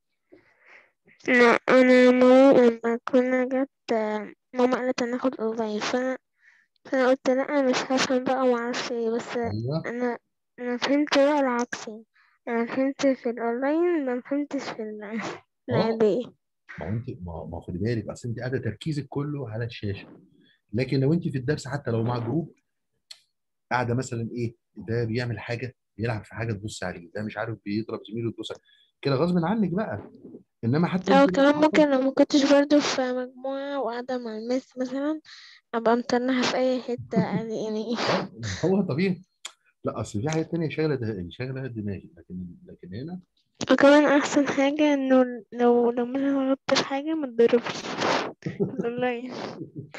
لا أنا ماما لما كنا جت آه، ماما قالت هناخد أونلاين فأنا فأنا قلت لأ أنا مش هفهم بقى ومعرفش ايه بس ايوه أنا أنا فهمت بقى العكسي أنا فهمت في الأونلاين ما فهمتش في ال- اه العادية ما هو انت ما ما خدي بالك اصل انت قاعده تركيزك كله على الشاشه لكن لو انت في الدرس حتى لو مع جروب قاعده مثلا ايه ده بيعمل حاجه بيلعب في حاجه تبص عليه ده مش عارف بيضرب زميله تبص عليه كده غصب عنك بقى انما حتى أو انت كمان حتى ممكن لو ما كنتش برضو في مجموعة وقاعدة مع المس مثلا أبقى متنحة في أي حتة يعني يعني اه هو طبيعي لا اصل في حاجات تانية شغله ده شغله دماغي لكن لكن هنا وكمان أحسن حاجة إنه لو لو مثلا غلطت في حاجة ما تضربش في الأونلاين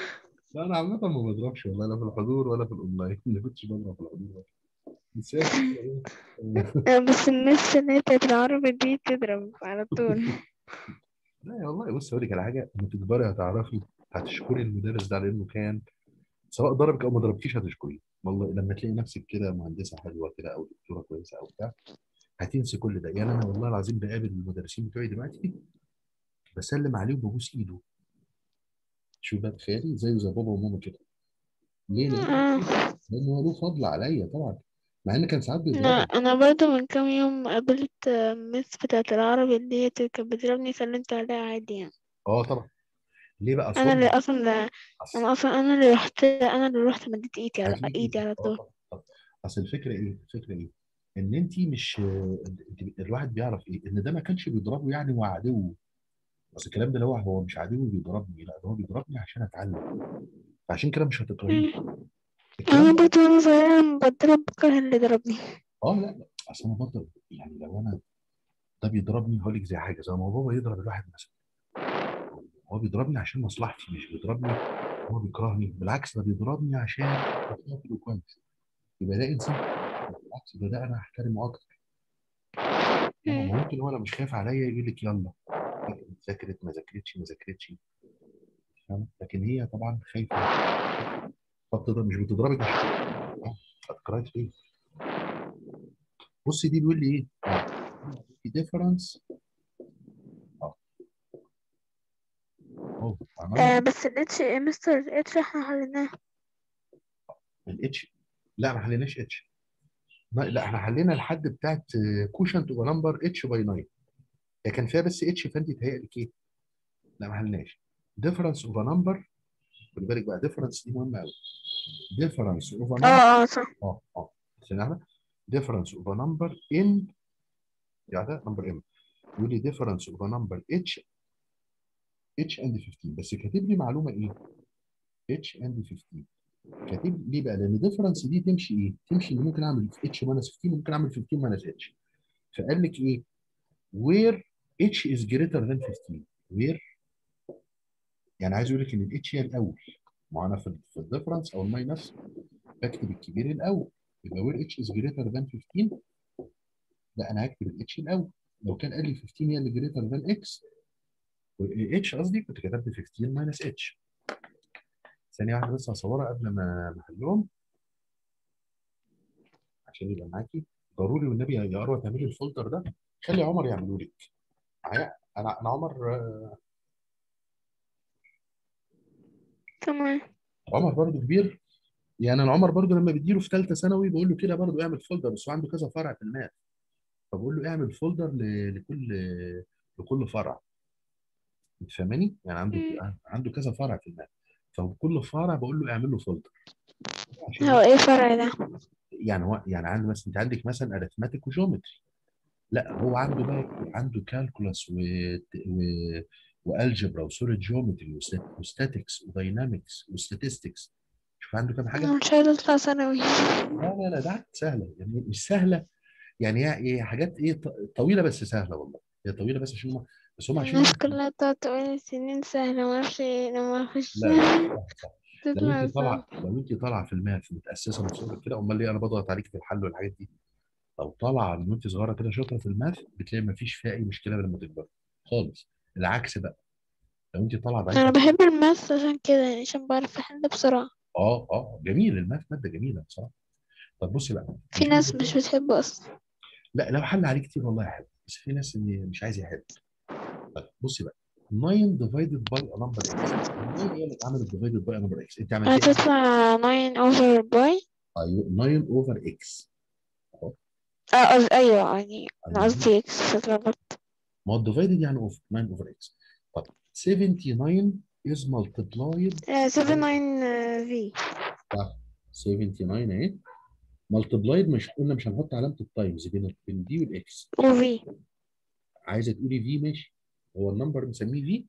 لا انا عامة ما بضربش والله لا في الحضور ولا في الاونلاين ما كنتش بضرب في الحضور بس هي الفكرة إيه؟ آه، بس الناس اللي هي بتاعت العربي دي تضرب على طول لا يا والله بص اقول لك على حاجه لما تكبري هتعرفي هتشكري المدرس ده على انه كان سواء ضربك او ما ضربكيش هتشكريه والله لما تلاقي نفسك كده مهندسه حلوه كده او دكتوره كويسه او بتاع هتنسي كل ده يعني انا والله العظيم بقابل المدرسين بتوعي دلوقتي بسلم عليه وببوس ايده شوف بقى تخيلي زيه زي بابا وماما كده ليه؟ لأن آه. لأنه هو له فضل عليا طبعا مع ان كان ساعات لا بيضربني انا برضو من كام يوم قابلت آه، مس بتاعت العربي اللي هي كانت بتضربني سلمت عليها عادي يعني اه طبعا ليه بقى انا اللي صلب اصلا اصل انا اصلا انا اللي رحت انا اللي رحت مديت ايدي على اكيد ايدي على اه طول طبعا طبعا. اصل الفكره ايه؟ الفكره ايه؟ ان انت مش انت الواحد بيعرف ايه؟ ان ده ما كانش بيضربه يعني هو عدو بس الكلام ده اللي هو هو مش عدو بيضربني لا ده هو بيضربني عشان اتعلم فعشان كده مش هتكرهيه مم. الكلام انا ده برضو وانا صغيرة لما بضرب بكره اللي ضربني اه لا لا اصل انا برضه يعني لو انا ده بيضربني هقول لك زي حاجه زي ما بابا يضرب الواحد مثلا هو بيضربني عشان مصلحتي مش بيضربني هو بيكرهني بالعكس ده بيضربني عشان اخلاقي كويس يبقى ده انسان بالعكس ده ده انا احترمه اكتر هو مم. ممكن هو لو مش خايف عليا يقول لك يلا ذاكرت ما ذاكرتش ما ذاكرتش فاهم لكن هي طبعا خايفه فبتضرب مش بتضربك عشان آه، هتكرهك ليه بص دي بيقول لي ايه اه في ديفرنس اه اه آه عملنا بس الاتش مستر الاتش احنا حليناه الاتش لا ما حليناش اتش لا احنا حلينا الحد بتاعت كوشنت اوفر نمبر اتش باي 9 هي كان فيها بس اتش فانت تهيألك ايه لا ما حلناش ديفرنس اوفر نمبر خلي بالك بقى ديفرنس دي مهمه قوي ديفرنس اوفر اه نمبر اه صح اه اه عشان احنا ديفرنس اوفر نمبر ان يعني ده نمبر ام يقول لي ديفرنس اوفر نمبر اتش اتش اند 15 بس كاتب لي معلومه ايه اتش اند 15 كاتب ليه بقى لان ديفرنس دي تمشي ايه تمشي ان ممكن اعمل اتش ماينس 15 ممكن اعمل 15 ماينس اتش فقال لك ايه where h is greater than 15 where يعني عايز يقول لك ان الاتش هي الاول ما انا في في الديفرنس او الماينس بكتب الكبير الاول يبقى وير اتش از جريتر ذان 15 لا انا هكتب الاتش الاول لو كان قال لي 15 هي اللي جريتر ذان اكس اتش قصدي كنت كتبت 15 ماينس اتش ثانيه واحده بس هصورها قبل ما ما احلهم عشان يبقى معاكي ضروري والنبي يا اروى تعملي الفولدر ده خلي عمر يعمله لك معايا انا انا عمر آه، تمام عمر برضو كبير يعني انا عمر برضو لما بديله في ثالثه ثانوي بقول له كده برضو اعمل فولدر بس هو عنده كذا فرع في الماث فبقول له اعمل فولدر ل- لكل لكل فرع انت فاهماني؟ يعني عنده مم. عنده كذا فرع في الماث فكل فرع بقول له اعمل له فولدر عشان هو ايه؟ ايه الفرع ده يعني هو يعني عنده مثلا انت عندك مثلا اريثماتيك وجيومتري لا هو عنده بقى إيه؟ عنده كالكولاس و و والجبرا وسوليد جيومتري وستاتكس وداينامكس وستاتستكس شوف عنده كام حاجه؟ انا مش عايزة اطلع ثانوي لا لا لا ده حاجات سهله يعني مش سهله يعني هي هي حاجات ايه ط- طويله بس سهله والله هي طويله بس عشان هم بس هم عشان الناس هم كلها بتقعد تقول السنين سهلة معرفش ايه لما اخش لا لا سهل سهل لو تطلع انت صعب طالعه لو انت طالعه في الماث متاسسه من صغرك كده امال ليه انا بضغط عليك في الحل والحاجات دي لو طالعه من وانت صغيره كده شاطره في الماث بتلاقي ما فيش فيها اي مشكله لما تكبر خالص العكس بقى لو انت طالعه انا ضعيفه بحب الماس عشان كده يعني عشان بعرف احل بسرعة اه اه جميل الماث ماده جميله بصراحه طب بصي بقى في مش عايز ناس مش يحل بتحبه اصلا لا لو حل عليه كتير والله يحل بس في ناس اللي مش عايز يحل طيب بصي بقى 9 divided by a number x 9 هي اللي اتعملت divided by a number x انت عملتيها هتطلع 9 over باي ايوه 9 over x اهو اه قصدي ايوه يعني انا ايوه قصدي اكس اتلخبطت ما هو divided يعني over 9 over x طب 79 is multiplied آه، 79 في صح 79 اهي multiplied مش قلنا مش هنحط علامه التايمز بين بين دي والاكس وفي عايزه تقولي في ماشي هو النمبر مسميه في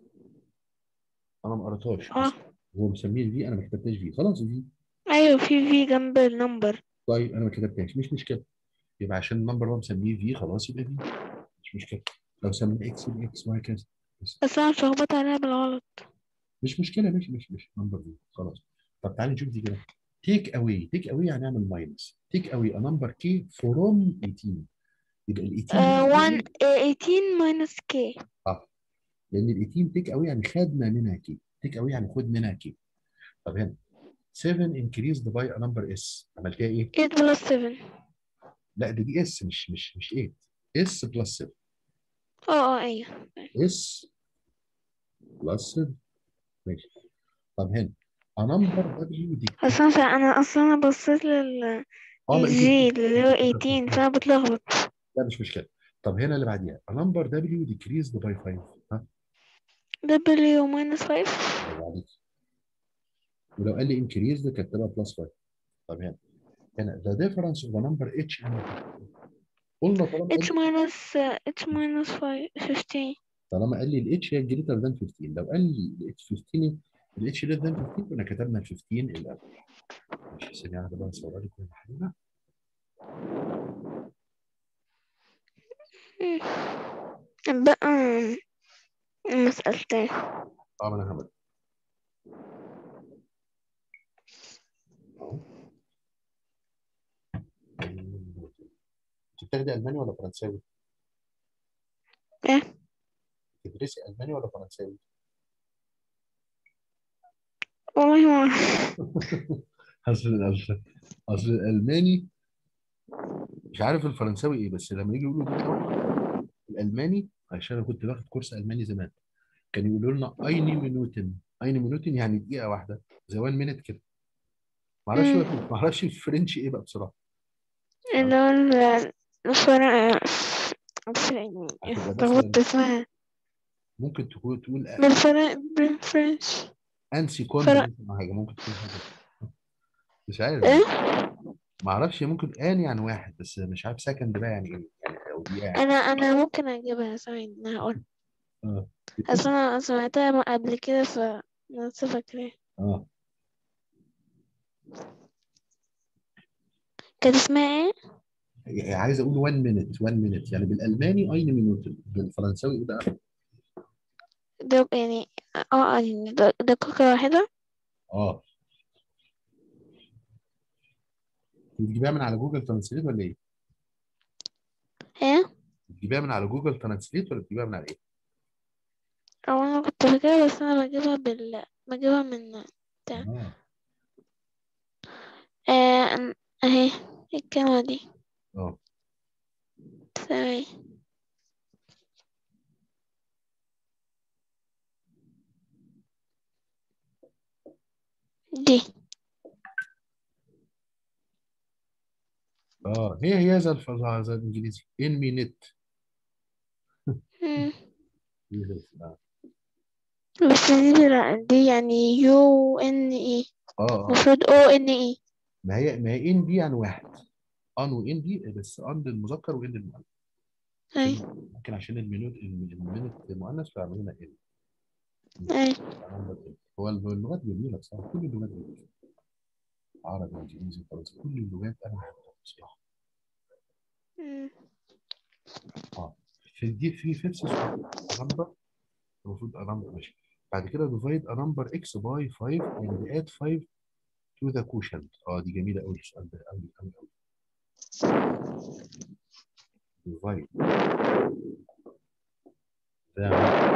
انا ما قريتهاش اه بس هو مسميه في انا ما كتبتهاش في خلاص في ايوه في في جنب النمبر طيب انا ما كتبتهاش مش مشكله يبقى عشان النمبر هو مسميه في خلاص يبقى في مش مشكله لو سميه اكس يبقى اكس وهكذا بس بس انا اتلخبطت عليها بالغلط مش مشكله مش مش مش نمبر دي خلاص طب تعالى نشوف دي كده تيك اواي تيك اواي يعني اعمل ماينس تيك اواي ا نمبر كي فروم 18 يبقى ال 18 آه دي 1 18 minus k اه لان ال 18 تيك اواي يعني خدنا منها كي تيك اواي يعني خد منها كي طب هنا 7 increased by a number s عملتها ايه؟ 8 plus 7 لا ده دي اس مش مش مش 8 اس بلس 7 اه اه ايوه اس بلس 7 ماشي طب هنا a number w دي اصلا ف- انا اصلا انا بصيت لل اه ما الجي انت اللي هو 18 فانا بتلخبط لا مش مشكله طب هنا اللي بعديها a number w decreased by 5 ها W minus 5 برافو عليك ولو قال لي increased كتبها بلس 5 طب هنا هنا the difference of a number h and قلنا طالما قال H minus H minus 5 15 طالما قال لي الاتش هي جريتر ذان 15 لو قال لي الاتش 15 الاتش جريتر ذان 15 كنا كتبنا ال 15 الاول ماشي ثانيه واحده بقى نصورها لك كل حاجه مم. بقى مسألتين اه ما انا هعمل أهو. انت بتاخدي الماني ولا فرنساوي؟ ايه تدرسي الماني ولا فرنساوي؟ والله ما أعرف. اصل اصل اصل الالماني مش عارف الفرنساوي ايه بس لما يجي يقولوا دي الالماني عشان انا كنت باخد كورس الماني زمان كانوا يقولوا لنا ايني مينوتن ايني مينوتن يعني دقيقه واحده زي 1 مينت كده معرفش مم. معرفش الفرنش ايه بقى بصراحه اللي هو ال- الفرق هتبقى اتلخبطت مثلا اسمها ممكن تكون تقول بالفرق بالفرنش انسي كوند فرق مثلا أو حاجه ممكن تكون حاجه مش عارف ايه ما اعرفش ممكن ان يعني واحد بس مش عارف سكند بقى يعني ايه يعني او دقيقه يعني انا انا ممكن اجيبها ثواني انا هقول اه اصل انا سمعتها قبل كده ف لسه فاكراها اه كانت اسمها ايه يعني عايز اقول 1 مينت 1 مينت يعني بالالماني اين مينوتن بالفرنساوي ايه بقى ده يعني اه يعني ده- دقيقة واحدة اه بتجيبها من على جوجل ترانسليت ولا ايه؟ ايه بتجيبها من على جوجل ترانسليت ولا بتجيبها من على ايه؟ او انا كنت فاكرة بس انا بجيبها بال بجيبها من بتاع اه آه أن- اهي الكلمة دي اه ثواني دي اه هي هي زي الفظاعه زي الانجليزي ان مينت مم. اه بس دي لا دي يعني يو ان اي اه المفروض او ان اي ما هي ما هي ان دي يعني واحد ان وان دي بس ان للمذكر وان للمؤنث اي عشان ممكن عشان المينوت المينت مؤنث فعملنا ان اي هو اللغات جميله بصراحه كل اللغات جميله عربي انجليزي فرنسي كل اللغات انا بحبها بصراحه مم. اه في دي في فيفث نمبر المفروض a number ماشي بعد كده divide a number x by 5 and add 5 to the quotient اه دي جميله قوي السؤال ده قوي قوي قوي divide ده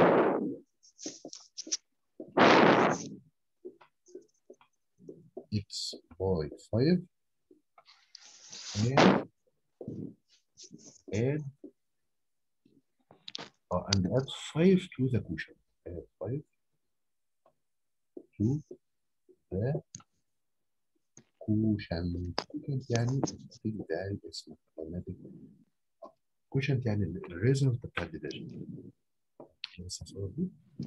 x by 5 and add uh, and add 5 to the quotient add 5 to the quotient quotient يعني الناتج بتاع الاسم او الناتج quotient يعني الريزلت بتاع الديفيجن بس هصور دي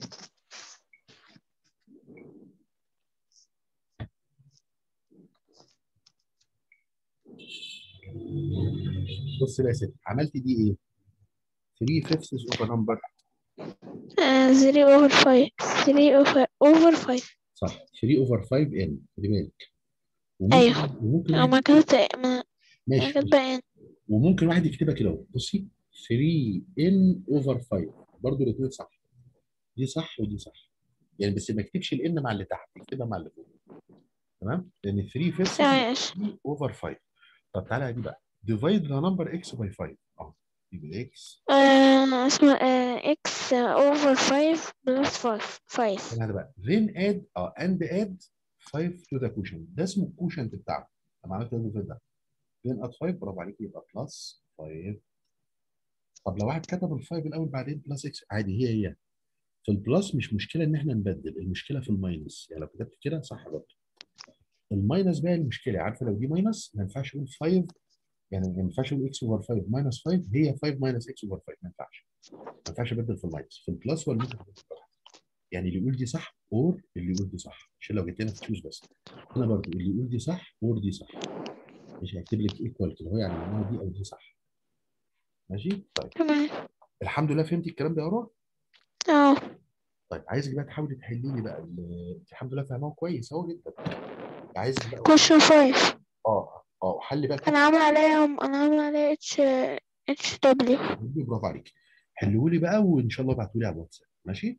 بص بقى يا ستي عملت دي ايه 3 fifths of a number آه 3 over 5 3 over over 5 صح 3 over 5 n خلي بالك وممكن ايوه وممكن او واحد ما كانت ما ما ماشي كانت بقى وممكن واحد يكتبها كده اهو بصي 3 n over 5 برضه الاثنين صح دي صح ودي صح يعني بس ما اكتبش الان مع اللي تحت اكتبها مع اللي فوق تمام لان 3 فيفث ماشي اوفر 5 طب تعالى دي بقى ديفايد ذا نمبر اكس باي 5 اه يبقى اكس آه اسمه آه اكس اوفر فايف بلس فايف فايف هذا بقى then add اه and add 5 to the quotient ده اسمه الكوشنت بتاعه لما عملت ده ده then add 5 برافو عليك يبقى بلس 5 طب لو واحد كتب ال 5 الاول بعدين بلس اكس عادي هي هي في البلس مش مشكله ان احنا نبدل المشكله في الماينس يعني لو كتبت كده صح برضه الماينس بقى المشكله عارفه لو دي ماينس ما ينفعش اقول 5 يعني ما ينفعش اقول اكس اوفر 5 ماينس 5 هي 5 ماينس اكس اوفر 5 ما ينفعش ما ينفعش ابدل في الماينس في البلس ولا ممكن أبدل في الواحد. يعني اللي يقول دي صح اور اللي يقول دي صح عشان لو جيت هنا في تشوز بس هنا برضه اللي يقول دي صح اور دي صح مش هكتب لك ايكوال كده هو يعني معناها دي او دي صح ماشي طيب تمام الحمد لله فهمتي الكلام ده يا روح اه طيب عايزك بقى تحاولي تحلي لي بقى ال- انت الحمد لله فاهماه كويس اهو جدا عايزك بقى كويشن فايف اه اه حل بقى انا عامله عليهم انا عامله عليه اتش اتش دبليو كده برافو عليك حلوا لي بقى وان شاء الله ابعتوا لي على الواتساب ماشي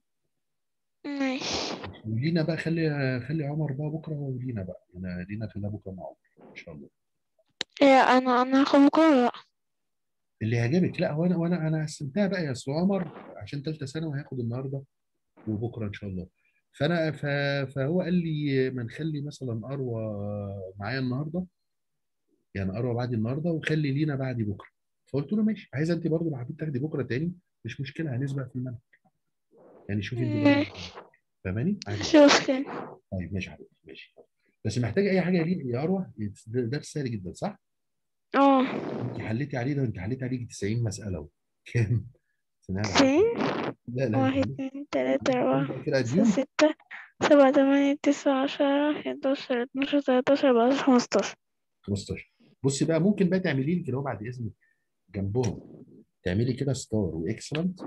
ماشي ولينا بقى خلي خلي عمر بقى بكره ولينا بقى انا لينا في بكره مع عمر ان شاء الله إيه انا انا هاخد بكره لا اللي يعجبك لا هو انا وانا انا قسمتها بقى يا استاذ عمر عشان ثالثه ثانوي هياخد النهارده وبكره ان شاء الله فانا ف... فهو قال لي ما نخلي مثلا اروى معايا النهارده يعني اروى بعدي النهارده وخلي لينا بعدي بكره فقلت له ماشي عايزه انت برضه لو حبيت تاخدي بكره تاني مش مشكله هنسبق في المنهج يعني شوفي انت برضه ماشي فاهماني عادي شوف كده طيب ماشي يا حبيبتي ماشي بس محتاجه اي حاجه ليه يا اروى ده درس سهل جدا صح؟ اه انت حليتي عليه ده انت حليتي عليه 90 مساله اهو كام؟ سنة فين لا لا واحد انت اتنين تلاتة أربعة كده خمسة اديهم ستة سبعة تمانية تسعة عشرة حداشر اتناشر تلاتاشر أربعتاشر خمستاشر 15 بصي بقى ممكن بقى تعملي لي كده هو بعد اذنك جنبهم تعملي كده ستار واكسلنت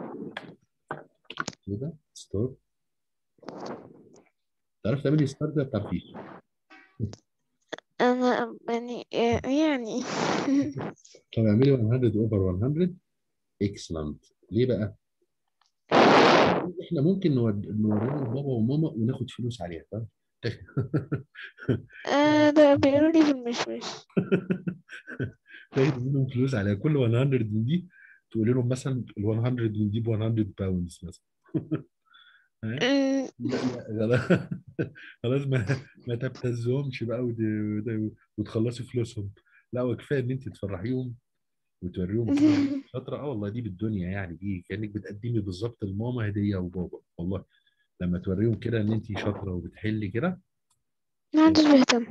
كده ستار تعرف تعملي ستار ده ما بتعرفيش أنا يعني يعني طب اعملي 100 اوفر 100 اكسلنت ليه بقى؟ احنا ممكن نود- نوريها لبابا وماما وناخد فلوس عليها فاهم؟ آه ده بيقولوا لي في المشمش تاخد منهم فلوس عليها كل 100 من دي تقول لهم مثلا ال 100 من دي ب 100 باوندز مثلا ها؟ أمم، لا لا خلاص خلاص ما ما تبتزهمش بقى ود- ود- وتخلصي فلوسهم لا وكفايه ان انت تفرحيهم وتوريهم كده شاطره اه والله دي بالدنيا يعني دي كانك بتقدمي بالظبط لماما هديه وبابا والله لما توريهم كده ان انت شاطره وبتحلي كده محدش بيهتم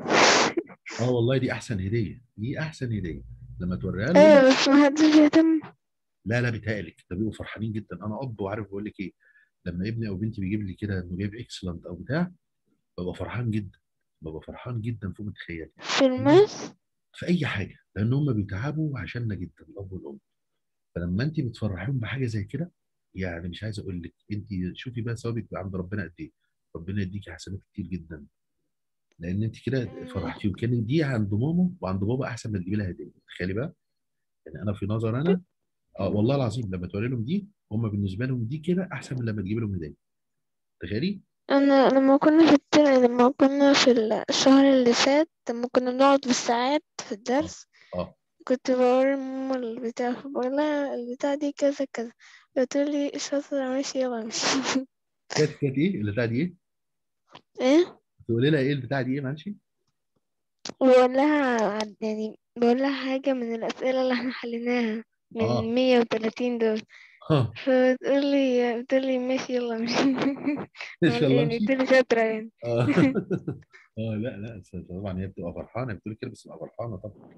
اه والله دي احسن هديه دي احسن هديه لما توريها لهم ايوه بس محدش بيهتم لا لا بيتهيألك ده بيبقوا فرحانين جدا انا اب وعارف بقول لك ايه لما ابني او بنتي بيجيب لي كده انه جايب اكسلنت او بتاع ببقى فرحان جدا ببقى فرحان جدا فوق ما تتخيل في الماس في اي حاجه لان هم بيتعبوا عشاننا جدا الاب والام فلما انت بتفرحيهم بحاجه زي كده يعني مش عايز اقول لك انت شوفي بقى ثوابك عند ربنا قد ايه ربنا يديكي حسنات كتير جدا لان انت كده فرحتيهم كان دي عند ماما وعند بابا احسن ما تجيبي لها هديه تخيلي بقى يعني انا في نظر انا اه والله العظيم لما توري لهم دي هم بالنسبه لهم دي كده احسن من لما تجيب لهم هديه تخيلي انا لما كنا في الترم لما كنا في الشهر اللي فات لما كنا بنقعد بالساعات في الدرس اه كنت بوري ماما البتاع بقول لها البتاع دي كذا كذا بتقول لي شاطرة ماشي يلا ماشي كانت كانت ايه البتاع دي ايه؟ ايه تقولي لها ايه البتاع دي ايه معلش؟ بقول لها عن- يعني بقول لها حاجة من الأسئلة اللي احنا حليناها من اه مية وتلاتين دول ها فبتقول لي بتقول لي ماشي يلا ماشي ان شاء الله يعني امشي بتقول لي شاطرة يعني اه اه لا لا طبعا هي بتبقى فرحانه بتقول كده بس تبقى فرحانه طبعا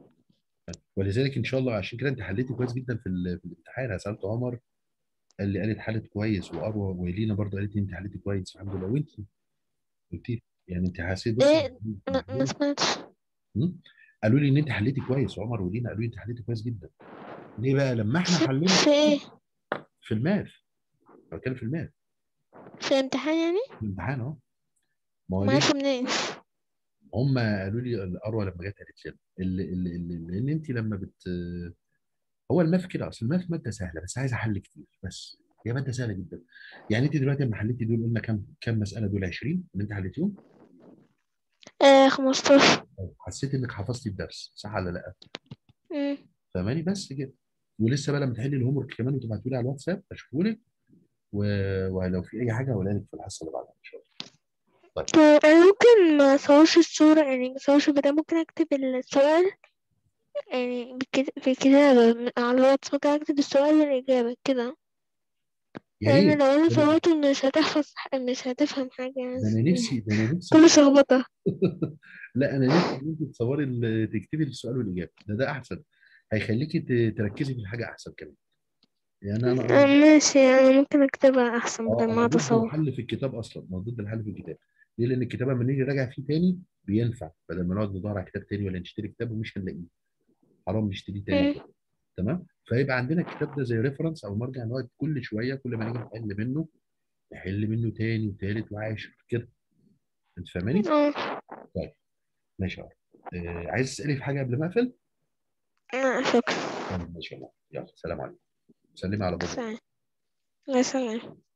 ولذلك ان شاء الله عشان كده انت حليتي كويس جدا في, ال- في الامتحان انا سالت عمر قال لي قالت حلت كويس واروى ولينا برضه قالت لي انت حليتي كويس الحمد لله وانت قلت لي يعني انت حسيت بص ايه انا ما سمعتش مم؟ قالوا لي ان انت حليتي كويس عمر ولينا قالوا لي انت حليتي كويس جدا ليه بقى لما احنا حلينا في ايه في الماث أنا بتكلم في الماث في الامتحان يعني في الامتحان اهو ما هو ما ليه عارفة منين هم قالوا لي الاروى لما جت قالت لي اللي اللي اللي لان انت لما بت هو الماث كده اصل الماث ماده سهله بس عايزه حل كتير بس هي ماده سهله جدا يعني انت دلوقتي لما حليتي دول قلنا كام كام مساله دول 20 اللي انت حليتيهم آه خمستاشر حسيت انك حفظتي الدرس صح ولا لا مم. فاهماني بس كده ولسه بقى لما تحلي الهوم ورك كمان وتبعتوا لي على الواتساب اشوفه لك و... ولو في اي حاجه هقولها لك في الحصه اللي بعدها ان شاء الله طب أنا ممكن ما أصورش الصورة يعني ما أصورش البتاع ممكن أكتب السؤال يعني بكت- في كتابة على الواتس ممكن أكتب السؤال والإجابة كده يا لأن ريت لو أنا ده أنا- صورته مش هتحفظ مش هتفهم حاجة ده انا نفسي ده انا نفسي كل شخبطة لا انا نفسي ان انت تصوري ال- تكتبي السؤال والاجابه ده ده احسن هيخليكي ت- تركزي في الحاجه احسن كمان يعني انا آه، انا ماشي أنا ممكن أكتبها أحسن اه بدل انا ما ضد أتصور الحل في الكتاب اصلا انا ضد الحل في الكتاب ليه لان الكتاب لما نيجي نراجع فيه تاني بينفع بدل ما نقعد ندور على كتاب تاني ولا نشتري كتاب ومش هنلاقيه حرام نشتريه تاني مم. تمام فيبقى عندنا الكتاب ده زي ريفرنس او مرجع نقعد كل شويه كل ما نيجي نحل منه نحل منه تاني وتالت وعاشر كده انت فاهماني؟ اه طيب ماشي يا عمر. آه عايز تسالي في حاجه قبل ما اقفل؟ لا شكرا طيب، ماشي يا عمر. يلا سلام عليكم سلمي على بابا سلام يا سلام